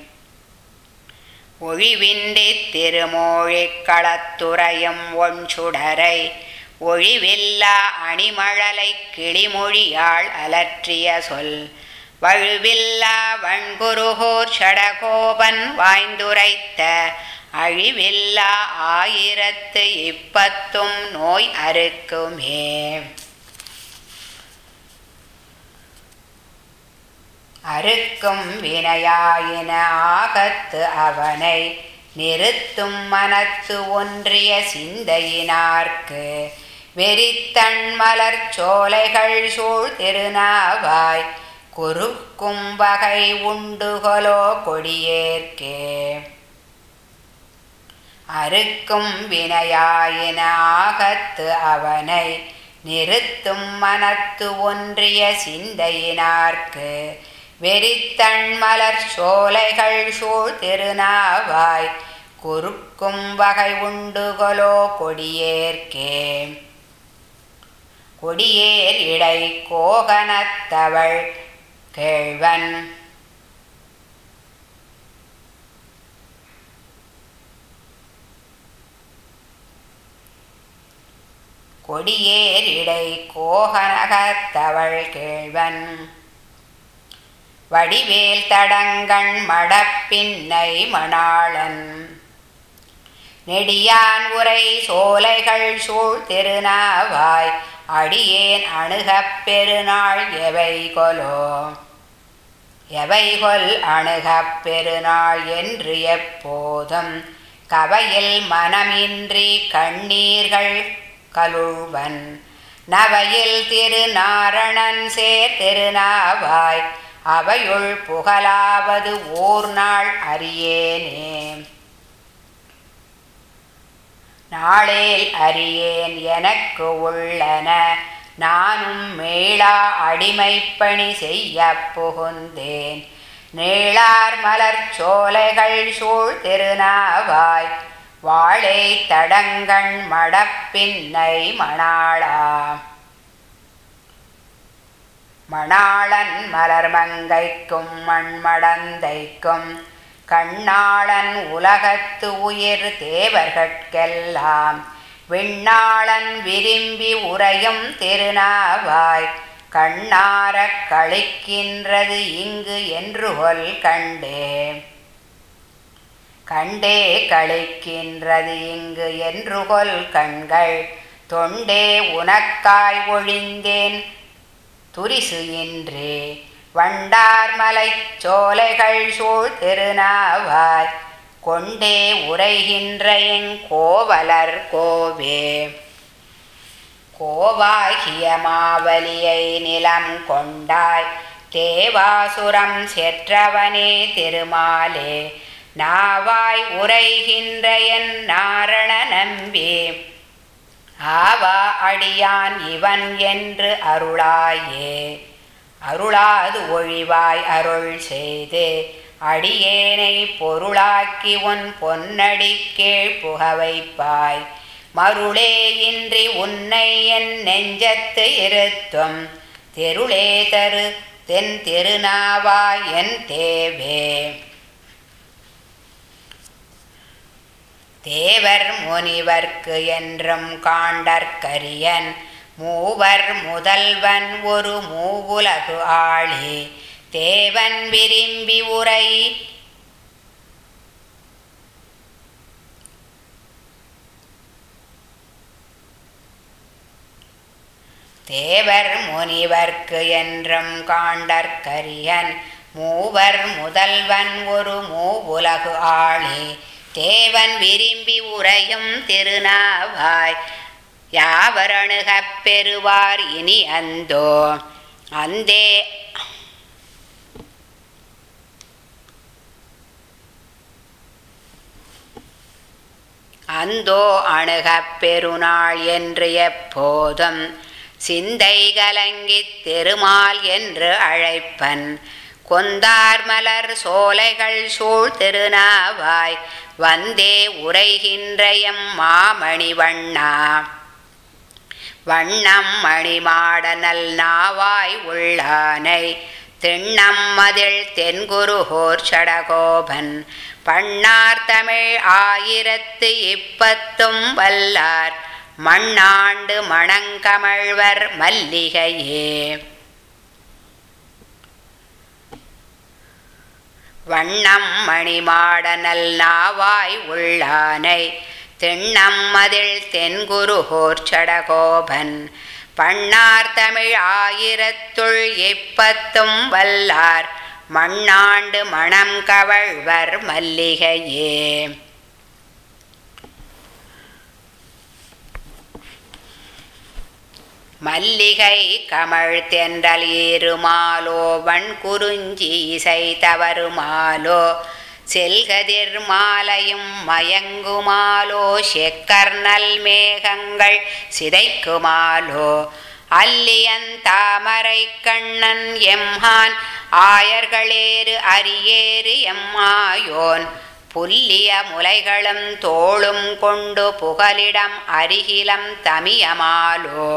ஒழிவின்றி திருமூழிக் களத்துறையும் ஒன்சுடரை ஒழிவில்லா அணிமழலை கிளிமொழியாள் அலற்றிய சொல் வழுவில்லா வண்குருகோர் ஷடகோபன் வாய்ந்துரைத்த அழிவில்லா ஆயிரத்து இப்பத்தும் நோய் அறுக்குமே அறுக்கும் வினையாயின ஆகத்து அவனை நிறுத்தும் மனத்து ஒன்றிய சிந்தையினார்க்கு வெறித்தன் மலர் சோலைகள் சூழ் திருநாவாய் குறுக்கும் வகை உண்டுகொலோ கொடியேற்கே அறுக்கும் வினையாயின ஆகத்து அவனை நிறுத்தும் மனத்து ஒன்றிய சிந்தையினார்க்கு வெறித்தன் மலர் சோலைகள் சூழ் திருநாவாய் குறுக்கும் வகை உண்டுகொலோ கொடியேற்கே கொடியேர் இடை கோகனத்தவள் கேழ்வன் கொடியேர் இடை கோகனகத்தவள் கேழ்வன் வடிவேல் தடங்கண் மடப்பின்னை மணாளன் நெடியான் உரை சோலைகள் சூழ் திருநாவாய் அடியேன் அணுகப் பெருநாள் எவை கொலோ எவை கொல் அணுகப் பெருநாள் என்று எப்போதும் கவையில் மனமின்றி கண்ணீர்கள் கலுழ்வன் நவையில் திருநாரணன் சேர் திருநாவாய் அவையுள் புகழாவது ஓர் நாள் அறியேனே நாளேல் அறியேன் எனக்கு உள்ளன நானும் மேளா அடிமைப்பணி செய்ய புகுந்தேன் நீளார் மலர் சோலைகள் சூழ் திருநாவாய் வாழை தடங்கண் மடப்பின்னை மணாளா மணாளன் மலர்மங்கைக்கும் மண்மடந்தைக்கும் கண்ணாளன் உலகத்து உயிர் தேவர்கட்கெல்லாம் விண்ணாளன் விரும்பி உரையும் திருநாவாய் கண்ணாரக் கழிக்கின்றது இங்கு என்று கொல் கண்டே கண்டே கழிக்கின்றது இங்கு என்று கொல் கண்கள் தொண்டே உனக்காய் ஒழிந்தேன் துரிசு இன்றே வண்டார்மலைச் சோலைகள் சூழ் திருநாவாய் கொண்டே உரைகின்ற எங் கோவலர் கோவே கோவாகிய மாவலியை நிலம் கொண்டாய் தேவாசுரம் செற்றவனே திருமாலே நாவாய் உரைகின்ற என் நாரண நம்பி ஆவா அடியான் இவன் என்று அருளாயே அருளாது ஒழிவாய் அருள் செய்து அடியேனை பொருளாக்கி உன் பொன்னடி கீழ் புக வைப்பாய் மருளே இன்றி உன்னை என் நெஞ்சத்து இருத்தும் தெருளே தரு தென் திருநாவாய் என் தேவே தேவர் முனிவர்க்கு என்றும் காண்டற்கரியன் மூவர் முதல்வன் ஒரு மூவுலகு ஆளி தேவன் விரும்பி உரை தேவர் முனிவர்க்கு என்றும் காண்டற்கரியன் மூவர் முதல்வன் ஒரு மூவுலகு ஆளி தேவன் விரும்பி உரையும் திருநாவாய் யாவர் அணுகப் பெறுவார் இனி அந்தோ அந்தே அந்தோ அணுகப் பெருநாள் என்று எப்போதும் சிந்தை கலங்கித் திருமால் என்று அழைப்பன் கொந்தார் மலர் சோலைகள் சூழ் திருநாவாய் வந்தே உரைகின்ற எம் மாமணி வண்ணா வண்ணம் மணிமாடனல் நாவாய் உள்ளானை திண்ணம் மதில் தென்குருகோர் சடகோபன் பண்ணார் தமிழ் ஆயிரத்து இப்பத்தும் வல்லார் மண்ணாண்டு மணங்கமழ்வர் மல்லிகையே வண்ணம் மணிமாடனல் நாவாய் உள்ளானை திண்ணம் மதில் தென்குருகோர் சடகோபன் பண்ணார் தமிழ் ஆயிரத்துள் இப்பத்தும் வல்லார் மண்ணாண்டு மணம் கவழ்வர் மல்லிகையே மல்லிகை கமழ் தென்றல் ஏறுமாலோ வன் குறிஞ்சி இசை தவறுமாலோ செல்கதிர் மாலையும் மயங்குமாலோ செக்கர்நல் மேகங்கள் சிதைக்குமாலோ அல்லியந்தாமரை கண்ணன் எம்ஹான் ஆயர்களேறு அரியேறு எம்மாயோன் புல்லிய முலைகளும் தோளும் கொண்டு புகலிடம் அருகிலம் தமியமாலோ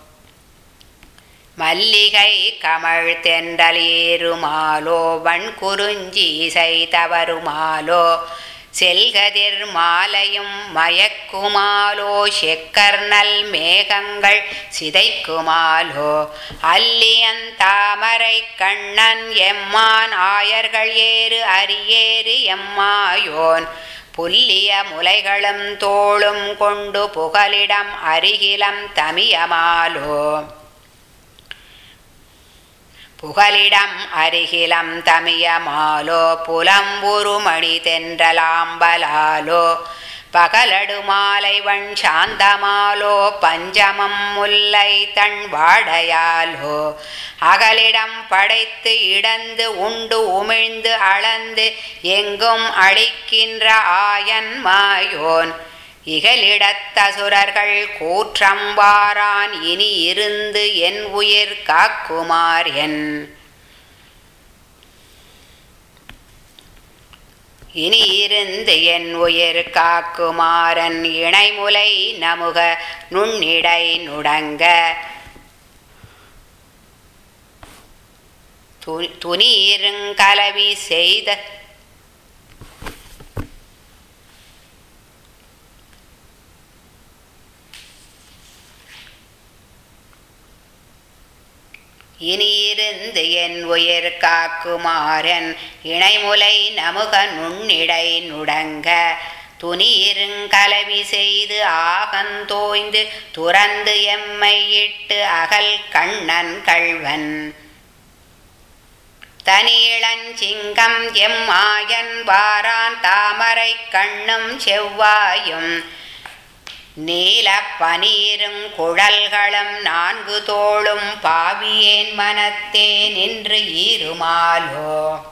மல்லிகை கமழ் தென்றல் ஏறுமாலோ வன் குறிஞ்சி இசை தவறுமாலோ செல்கதிர் மாலையும் மயக்குமாலோ செக்கர்நல் மேகங்கள் சிதைக்குமாலோ அல்லியந்தாமரை கண்ணன் எம்மான் ஆயர்கள் ஏறு அரியேறு எம்மாயோன் புல்லிய முலைகளும் தோளும் கொண்டு புகலிடம் அருகிலம் தமியமாலோ புகலிடம் அருகிலம் தமியமாலோ புலம்புருமணி தென்றலாம்பலாலோ பகலடு மாலை வண் சாந்தமாலோ பஞ்சமம் முல்லை தன் வாடையாலோ அகலிடம் படைத்து இடந்து உண்டு உமிழ்ந்து அளந்து எங்கும் அளிக்கின்ற ஆயன் மாயோன் இகலிடத்தசுரர்கள் கூற்றம்பாரான் இனி இருந்து என் உயிர் காக்குமார் என் இனி இருந்து என் உயிர் காக்குமாறன் இணைமுலை நமுக நுண்ணிடை நுடங்க து- துணியிருங்கலவி செய்த இனியிருந்து என் உயிர் காக்குமாறன் இணைமுலை நமுக நுண்ணிடை நுடங்க துணியிருங்கலவி செய்து ஆகந்தோய்ந்து துறந்து எம்மை இட்டு அகல் கண்ணன் கள்வன் தனியிளஞ்சிங்கம் எம் ஆயன் வாரான் தாமரை கண்ணும் செவ்வாயும் நீல பனீரும் குழல்களும் நான்கு தோளும் பாவியேன் மனத்தே நின்று ஈருமாலோ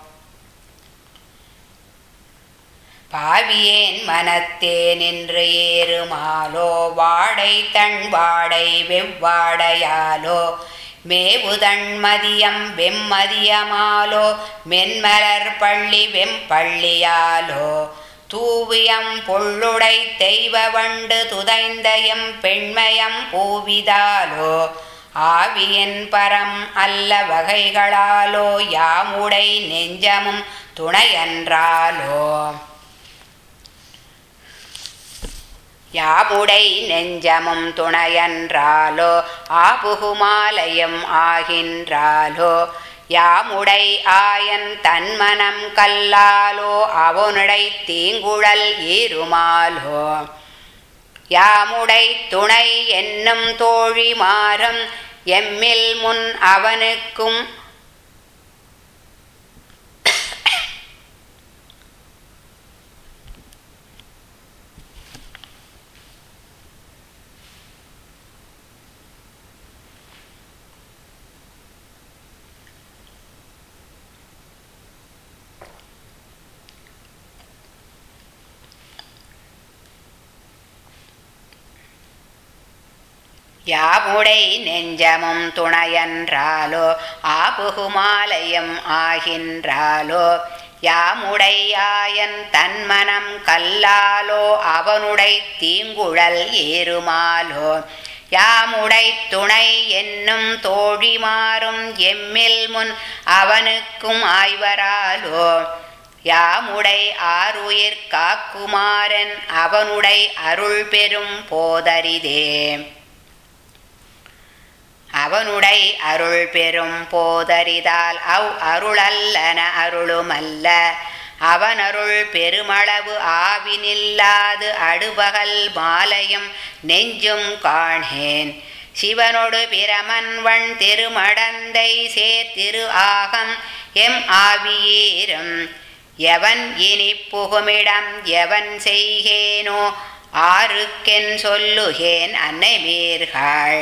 பாவியேன் மனத்தே நின்று ஏறுமாலோ வாடை தன் வாடை வெவ்வாடையாலோ மேவுதன் மதியம் வெம்மதியமாலோ மென்மலர் பள்ளி வெம்பள்ளியாலோ தூவியம் பொள்ளுடை தெய்வ வண்டு துதைந்தயம் பெண்மயம் பூவிதாலோ ஆவியன் பரம் அல்ல வகைகளாலோ யாமுடை நெஞ்சமும் துணையன்றாலோ யாமுடை நெஞ்சமும் துணையன்றாலோ ஆபுகுமாலயம் ஆகின்றாலோ யாமுடை ஆயன் தன்மனம் கல்லாலோ அவனுடை தீங்குழல் ஈருமாலோ யாமுடை துணை என்னும் தோழி மாறும் எம்மில் முன் அவனுக்கும் யாமுடை நெஞ்சமும் துணையன்றாலோ ஆபுகுமாலயம் ஆகின்றாலோ யாமுடையாயன் தன்மனம் கல்லாலோ அவனுடை தீங்குழல் ஏறுமாலோ யாமுடை துணை என்னும் தோழி மாறும் எம்மில் முன் அவனுக்கும் ஆய்வராலோ யாமுடை ஆருயிர் காக்குமாறன் அவனுடை அருள் பெரும் போதரிதே அவனுடை அருள் பெரும் போதரிதால் அவ் அருளல்லன அருளுமல்ல அவனருள் பெருமளவு ஆவினில்லாது அடுபகல் மாலையும் நெஞ்சும் காணேன் சிவனொடு பிரமன்வன் திருமடந்தை சேர்த்திரு ஆகம் எம் ஆவியேரும் எவன் இனி புகுமிடம் எவன் செய்கேனோ ஆருக்கென் சொல்லுகேன் அன்னை மீர்கள்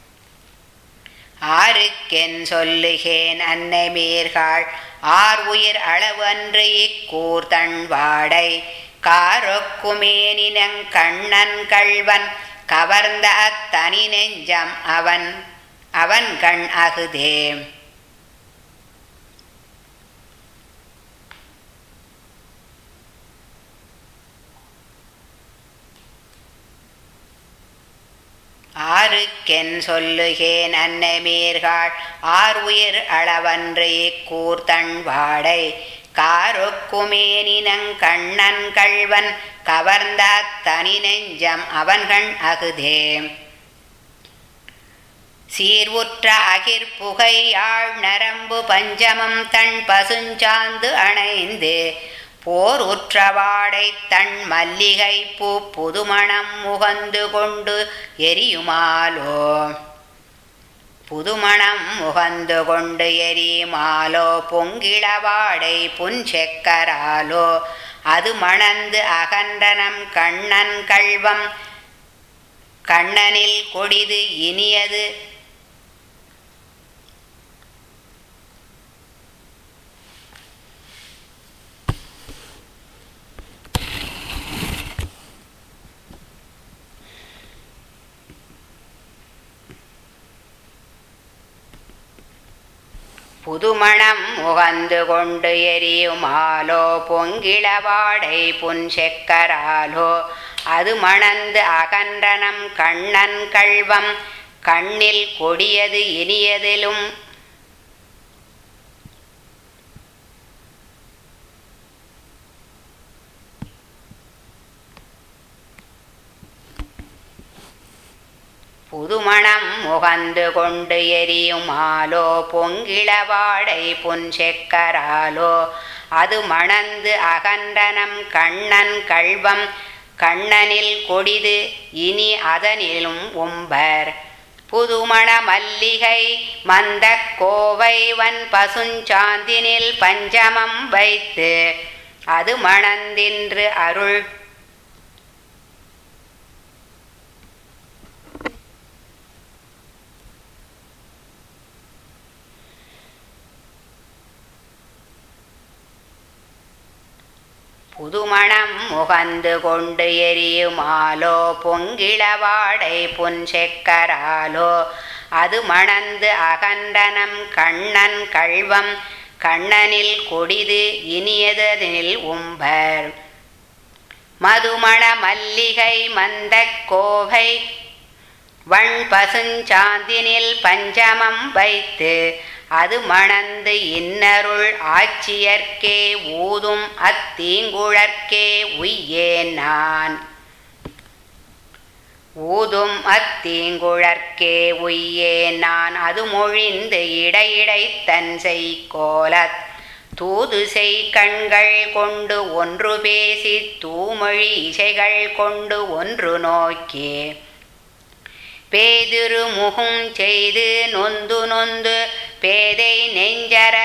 ஆருக்கென் சொல்லுகேன் அன்னை மீர்கள் ஆர் உயிர் அளவன்று இக்கூர் தன் வாடை காரொக்குமேனினங் கண்ணன் கள்வன் கவர்ந்த அத்தனி நெஞ்சம் அவன் அவன் கண் அகுதே ஆருக்கென் சொல்லுகேன் அன்னமீர்கள் ஆர் உயிர் அளவன்று இக்கூர் தன் வாடை காரொக்குமேனினங் கண்ணன் கள்வன் கவர்ந்த தனி நெஞ்சம் அவன்கண் அகுதே சீர்வுற்ற அகிர்புகை யாழ் நரம்பு பஞ்சமம் தன் பசுஞ்சாந்து அணைந்து போர் உற்றவாடை தன் மல்லிகை பூ புதுமணம் முகந்து கொண்டு எரியுமாலோ புதுமணம் முகந்து கொண்டு எரியுமாலோ பொங்கிளவாடை புஞ்செக்கராலோ அது மணந்து அகன்றனம் கண்ணன் கள்வம் கண்ணனில் கொடிது இனியது புதுமணம் முகந்து கொண்டு எரியுமாலோ பொங்கிளவாடை புன்செக்கராலோ அது மணந்து அகன்றனம் கண்ணன் கள்வம் கண்ணில் கொடியது இனியதிலும் புதுமணம் முகந்து கொண்டு எரியுமாலோ பொங்கிளவாடை புன்செக்கராலோ அது மணந்து அகன்றனம் கண்ணன் கள்வம் கண்ணனில் கொடிது இனி அதனிலும் உம்பர் புதுமண மல்லிகை மந்த கோவைவன் பசுஞ்சாந்தினில் பஞ்சமம் வைத்து அது மணந்தின்று அருள் புதுமணம் முகந்து கொண்டு எரியுமாலோ பொங்கிளவாடை புன்செக்கராலோ அது மணந்து அகண்டனம் கண்ணன் கள்வம் கண்ணனில் கொடிது இனியதனில் உம்பர் மதுமண மல்லிகை மந்த கோவை வண் பசுஞ்சாந்தினில் பஞ்சமம் வைத்து அது மணந்து இன்னருள் ஆட்சியர்க்கே ஊதும் அத்தீங்குழற்கே உய்யேன் நான் ஊதும் அத்தீங்குழற்கே உய்யே நான் அது மொழிந்து இடையிடை தன் செய்கோலத் தூது செய் கண்கள் கொண்டு ஒன்று பேசி தூமொழி இசைகள் கொண்டு ஒன்று நோக்கி பேதிரு முகும் செய்து நொந்து நொந்து பேதை நெஞ்சர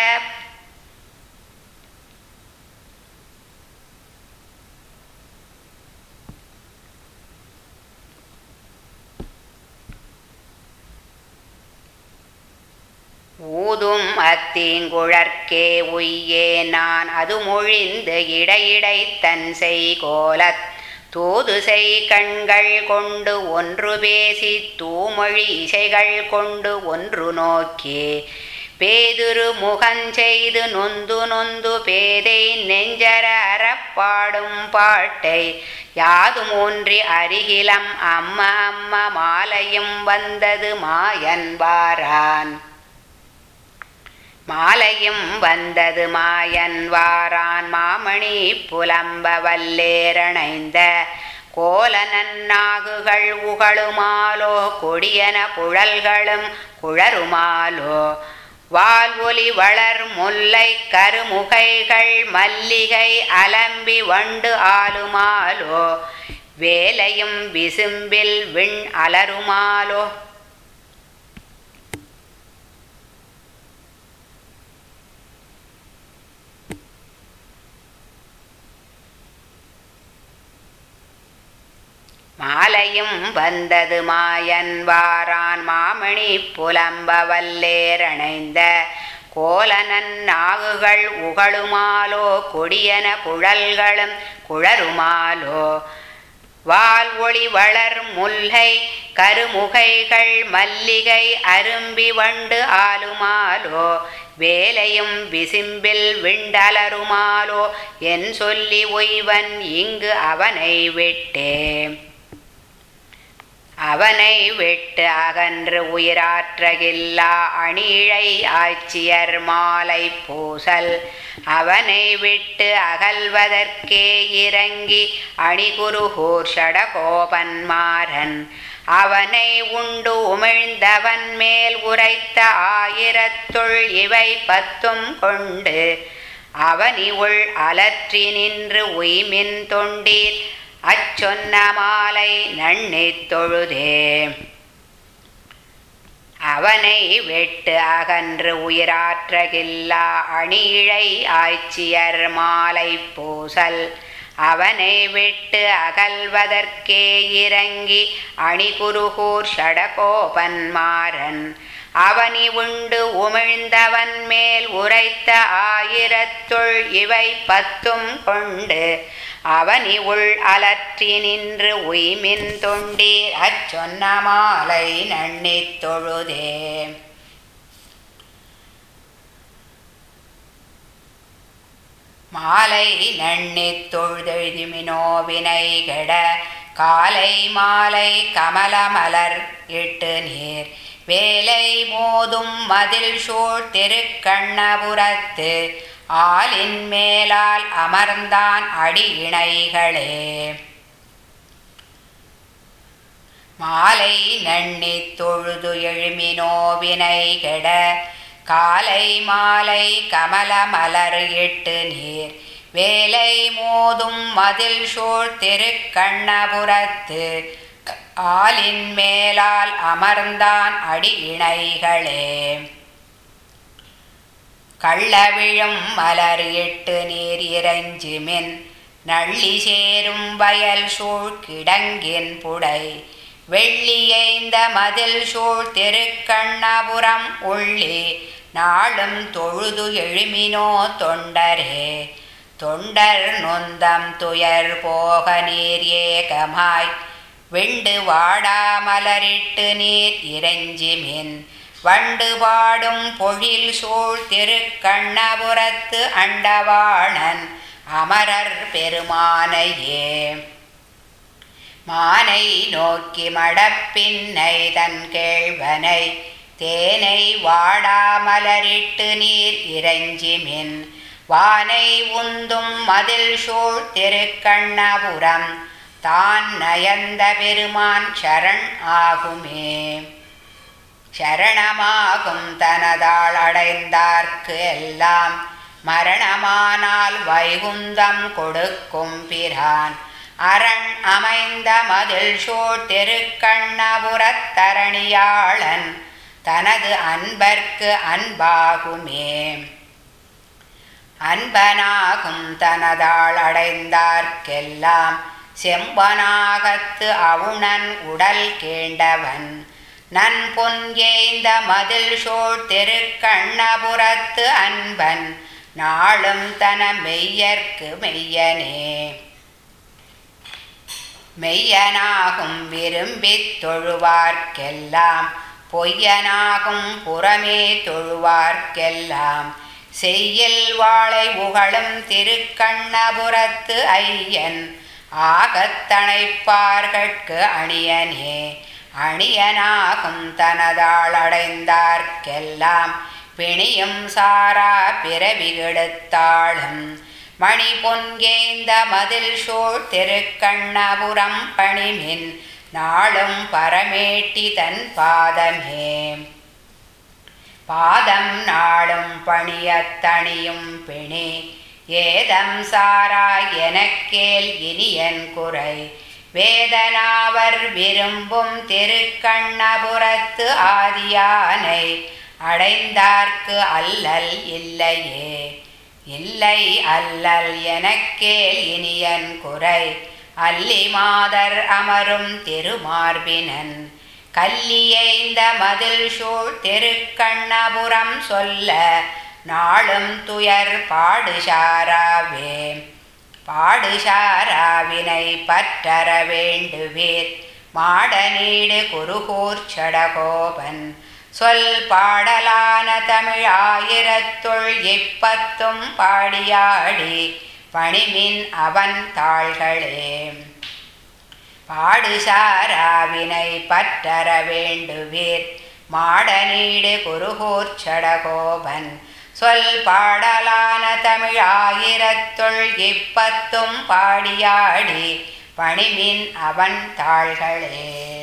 ஊதும் அத்தீங்குழற்கே உய்யே நான் அது மொழிந்து இடையிடை தன் செய்கோலத் தூது செய் கண்கள் கொண்டு ஒன்று பேசி தூமொழி இசைகள் கொண்டு ஒன்று நோக்கி பேதுரு முகஞ்செய்து நொந்து நொந்து பேதை நெஞ்சர அறப்பாடும் பாட்டை யாதும் ஒன்றி அருகிலம் அம்ம அம்ம மாலையும் வந்தது மாயன்பாரான் மாலையும் வந்தது மாயன் வாரான் மாமணி புலம்ப வல்லேரணைந்த கோலனன்னாகுகள் உகளுமாலோ கொடியன குழல்களும் குழருமாலோ வால் ஒலி வளர் முல்லை கருமுகைகள் மல்லிகை அலம்பி வண்டு ஆலுமாலோ வேலையும் விசும்பில் விண் அலருமாலோ மாலையும் வந்தது மாயன் வாரான் மாமணி புலம்ப வல்லேரணைந்த கோலனன் நாகுகள் உகளுமாலோ கொடியன குழல்களும் குழருமாலோ வால் ஒளி வளர் முல்லை கருமுகைகள் மல்லிகை அரும்பி வண்டு ஆலுமாலோ வேலையும் விசிம்பில் விண்டலருமாலோ என் சொல்லி ஒய்வன் இங்கு அவனை விட்டே அவனை விட்டு அகன்று உயிராற்றகில்லா அணிழை ஆட்சியர் மாலை பூசல் அவனை விட்டு அகல்வதற்கே இறங்கி அணிகுருகூர் ஷடகோபன்மாரன் அவனை உண்டு உமிழ்ந்தவன் மேல் உரைத்த ஆயிரத்துள் இவை பத்தும் கொண்டு அவனி உள் அலற்றி நின்று உய்மின் தொண்டீர் அச்சொன்ன மாலை நன்னித் தொழுதே அவனை வெட்டு அகன்று உயிராற்றகில்லா அணியிழை ஆய்ச்சியர் மாலை பூசல் அவனை விட்டு அகல்வதற்கே இறங்கி அணிகுருகூர் ஷடகோபன்மாரன் அவனி உண்டு உமிழ்ந்தவன் மேல் உரைத்த ஆயிரத்துள் இவை பத்தும் கொண்டு அவனி உள் அலற்றி நின்று உய்மின் தொண்டீர் அச்சொன்ன மாலை நன்னித் தொழுதே மாலை நண்ணித் தொழுதெழுதிமினோ வினைகட காலை மாலை கமலமலர் இட்டு நீர் வேலை மோதும் மதில் சூழ் திருக்கண்ணபுரத்து ஆலின் மேலால் அமர்ந்தான் அடி இணைகளே மாலை நண்ணித் தொழுது எழுமினோ வினைகட காலை மாலை கமலமலர் இட்டு நீர் வேலை மோதும் மதில் சூழ் திருக்கண்ணபுரத்து ஆலின் மேலால் அமர்ந்தான் அடி இணைகளே கள்ளவிழும் மலர் இட்டு நீர் இறைஞ்சுமின் நள்ளி சேரும் வயல் சூழ் கிடங்கின் புடை வெள்ளியைந்த மதில் சூழ் திருக்கண்ணபுரம் உள்ளே நாளும் தொழுது எழுமினோ தொண்டரே தொண்டர் நொந்தம் துயர் போக நீர் ஏகமாய் விண்டு வாடாமலரிட்டு நீர் இறைஞ்சிமின் வண்டு பாடும் பொழில் சூழ் திருக்கண்ணபுரத்து அண்டவாணன் அமரர் பெருமானையே மானை நோக்கி மடப்பின்னை தன் கேழ்வனை தேனை வாடாமலரிட்டு நீர் இறைஞ்சிமின் வானை உந்தும் மதில் சூழ் திருக்கண்ணபுரம் தான் நயந்த பெருமான் சரண் ஆகுமே சரணமாகும் தனதாள் அடைந்தார்க்கு எல்லாம் மரணமானால் வைகுந்தம் கொடுக்கும் பிரான் அரண் அமைந்த மதில் சூழ் திருக்கண்ணபுரத்தரணியாளன் தனது அன்பர்க்கு அன்பாகுமே அன்பனாகும் தனதாள் அடைந்தார்க்கெல்லாம் செம்பனாகத்து அவுணன் உடல் கேண்டவன் நன் பொன்கேய்ந்த மதில் சூழ் திருக்கண்ணபுரத்து அன்பன் நாளும் தன மெய்யர்க்கு மெய்யனே மெய்யனாகும் விரும்பித் தொழுவார்க்கெல்லாம் பொய்யனாகும் புறமே தொழுவார்க்கெல்லாம் செய்யில் வாழை உகழும் திருக்கண்ணபுரத்து ஐயன் ஆகத்தணைப்பார்கட்கு அணியனே அணியனாகும் தனதாள் அடைந்தார்க்கெல்லாம் பிணியும் சாரா பிறவிகெடுத்தாளும் மணி பொன்கேந்த மதில் சூழ் திருக்கண்ணபுரம் பணிமின் நாளும் பரமேட்டி தன் பாதமே பாதம் நாளும் பணியத்தணியும் பிணி ஏதம் சாரா எனக்கேல் இனியன் குறை வேதனாவர் விரும்பும் திருக்கண்ணபுரத்து ஆதியானை அடைந்தார்க்கு அல்லல் இல்லையே இல்லை அல்லல் எனக்கேல் இனியன் குறை அல்லி மாதர் அமரும் திருமார்பினன் கல்லியைந்த மதில் சூழ் திருக்கண்ணபுரம் சொல்ல நாளும் துயர் பாடுசாராவே பாடுசாராவினை பற்றற வேண்டுவீர் மாடநீடு குருகூர் சடகோபன் சொல் பாடலான தமிழாயிரத்துள் இப்பத்தும் பாடியாடி பணிமின் அவன் தாள்களே பாடுசாராவினை பற்றற வேண்டுவீர் மாடநீடு குருகூர் சடகோபன் சொல் பாடலான தமிழாயிரத்துள் இப்பத்தும் பாடியாடி பணிமின் அவன் தாள்களே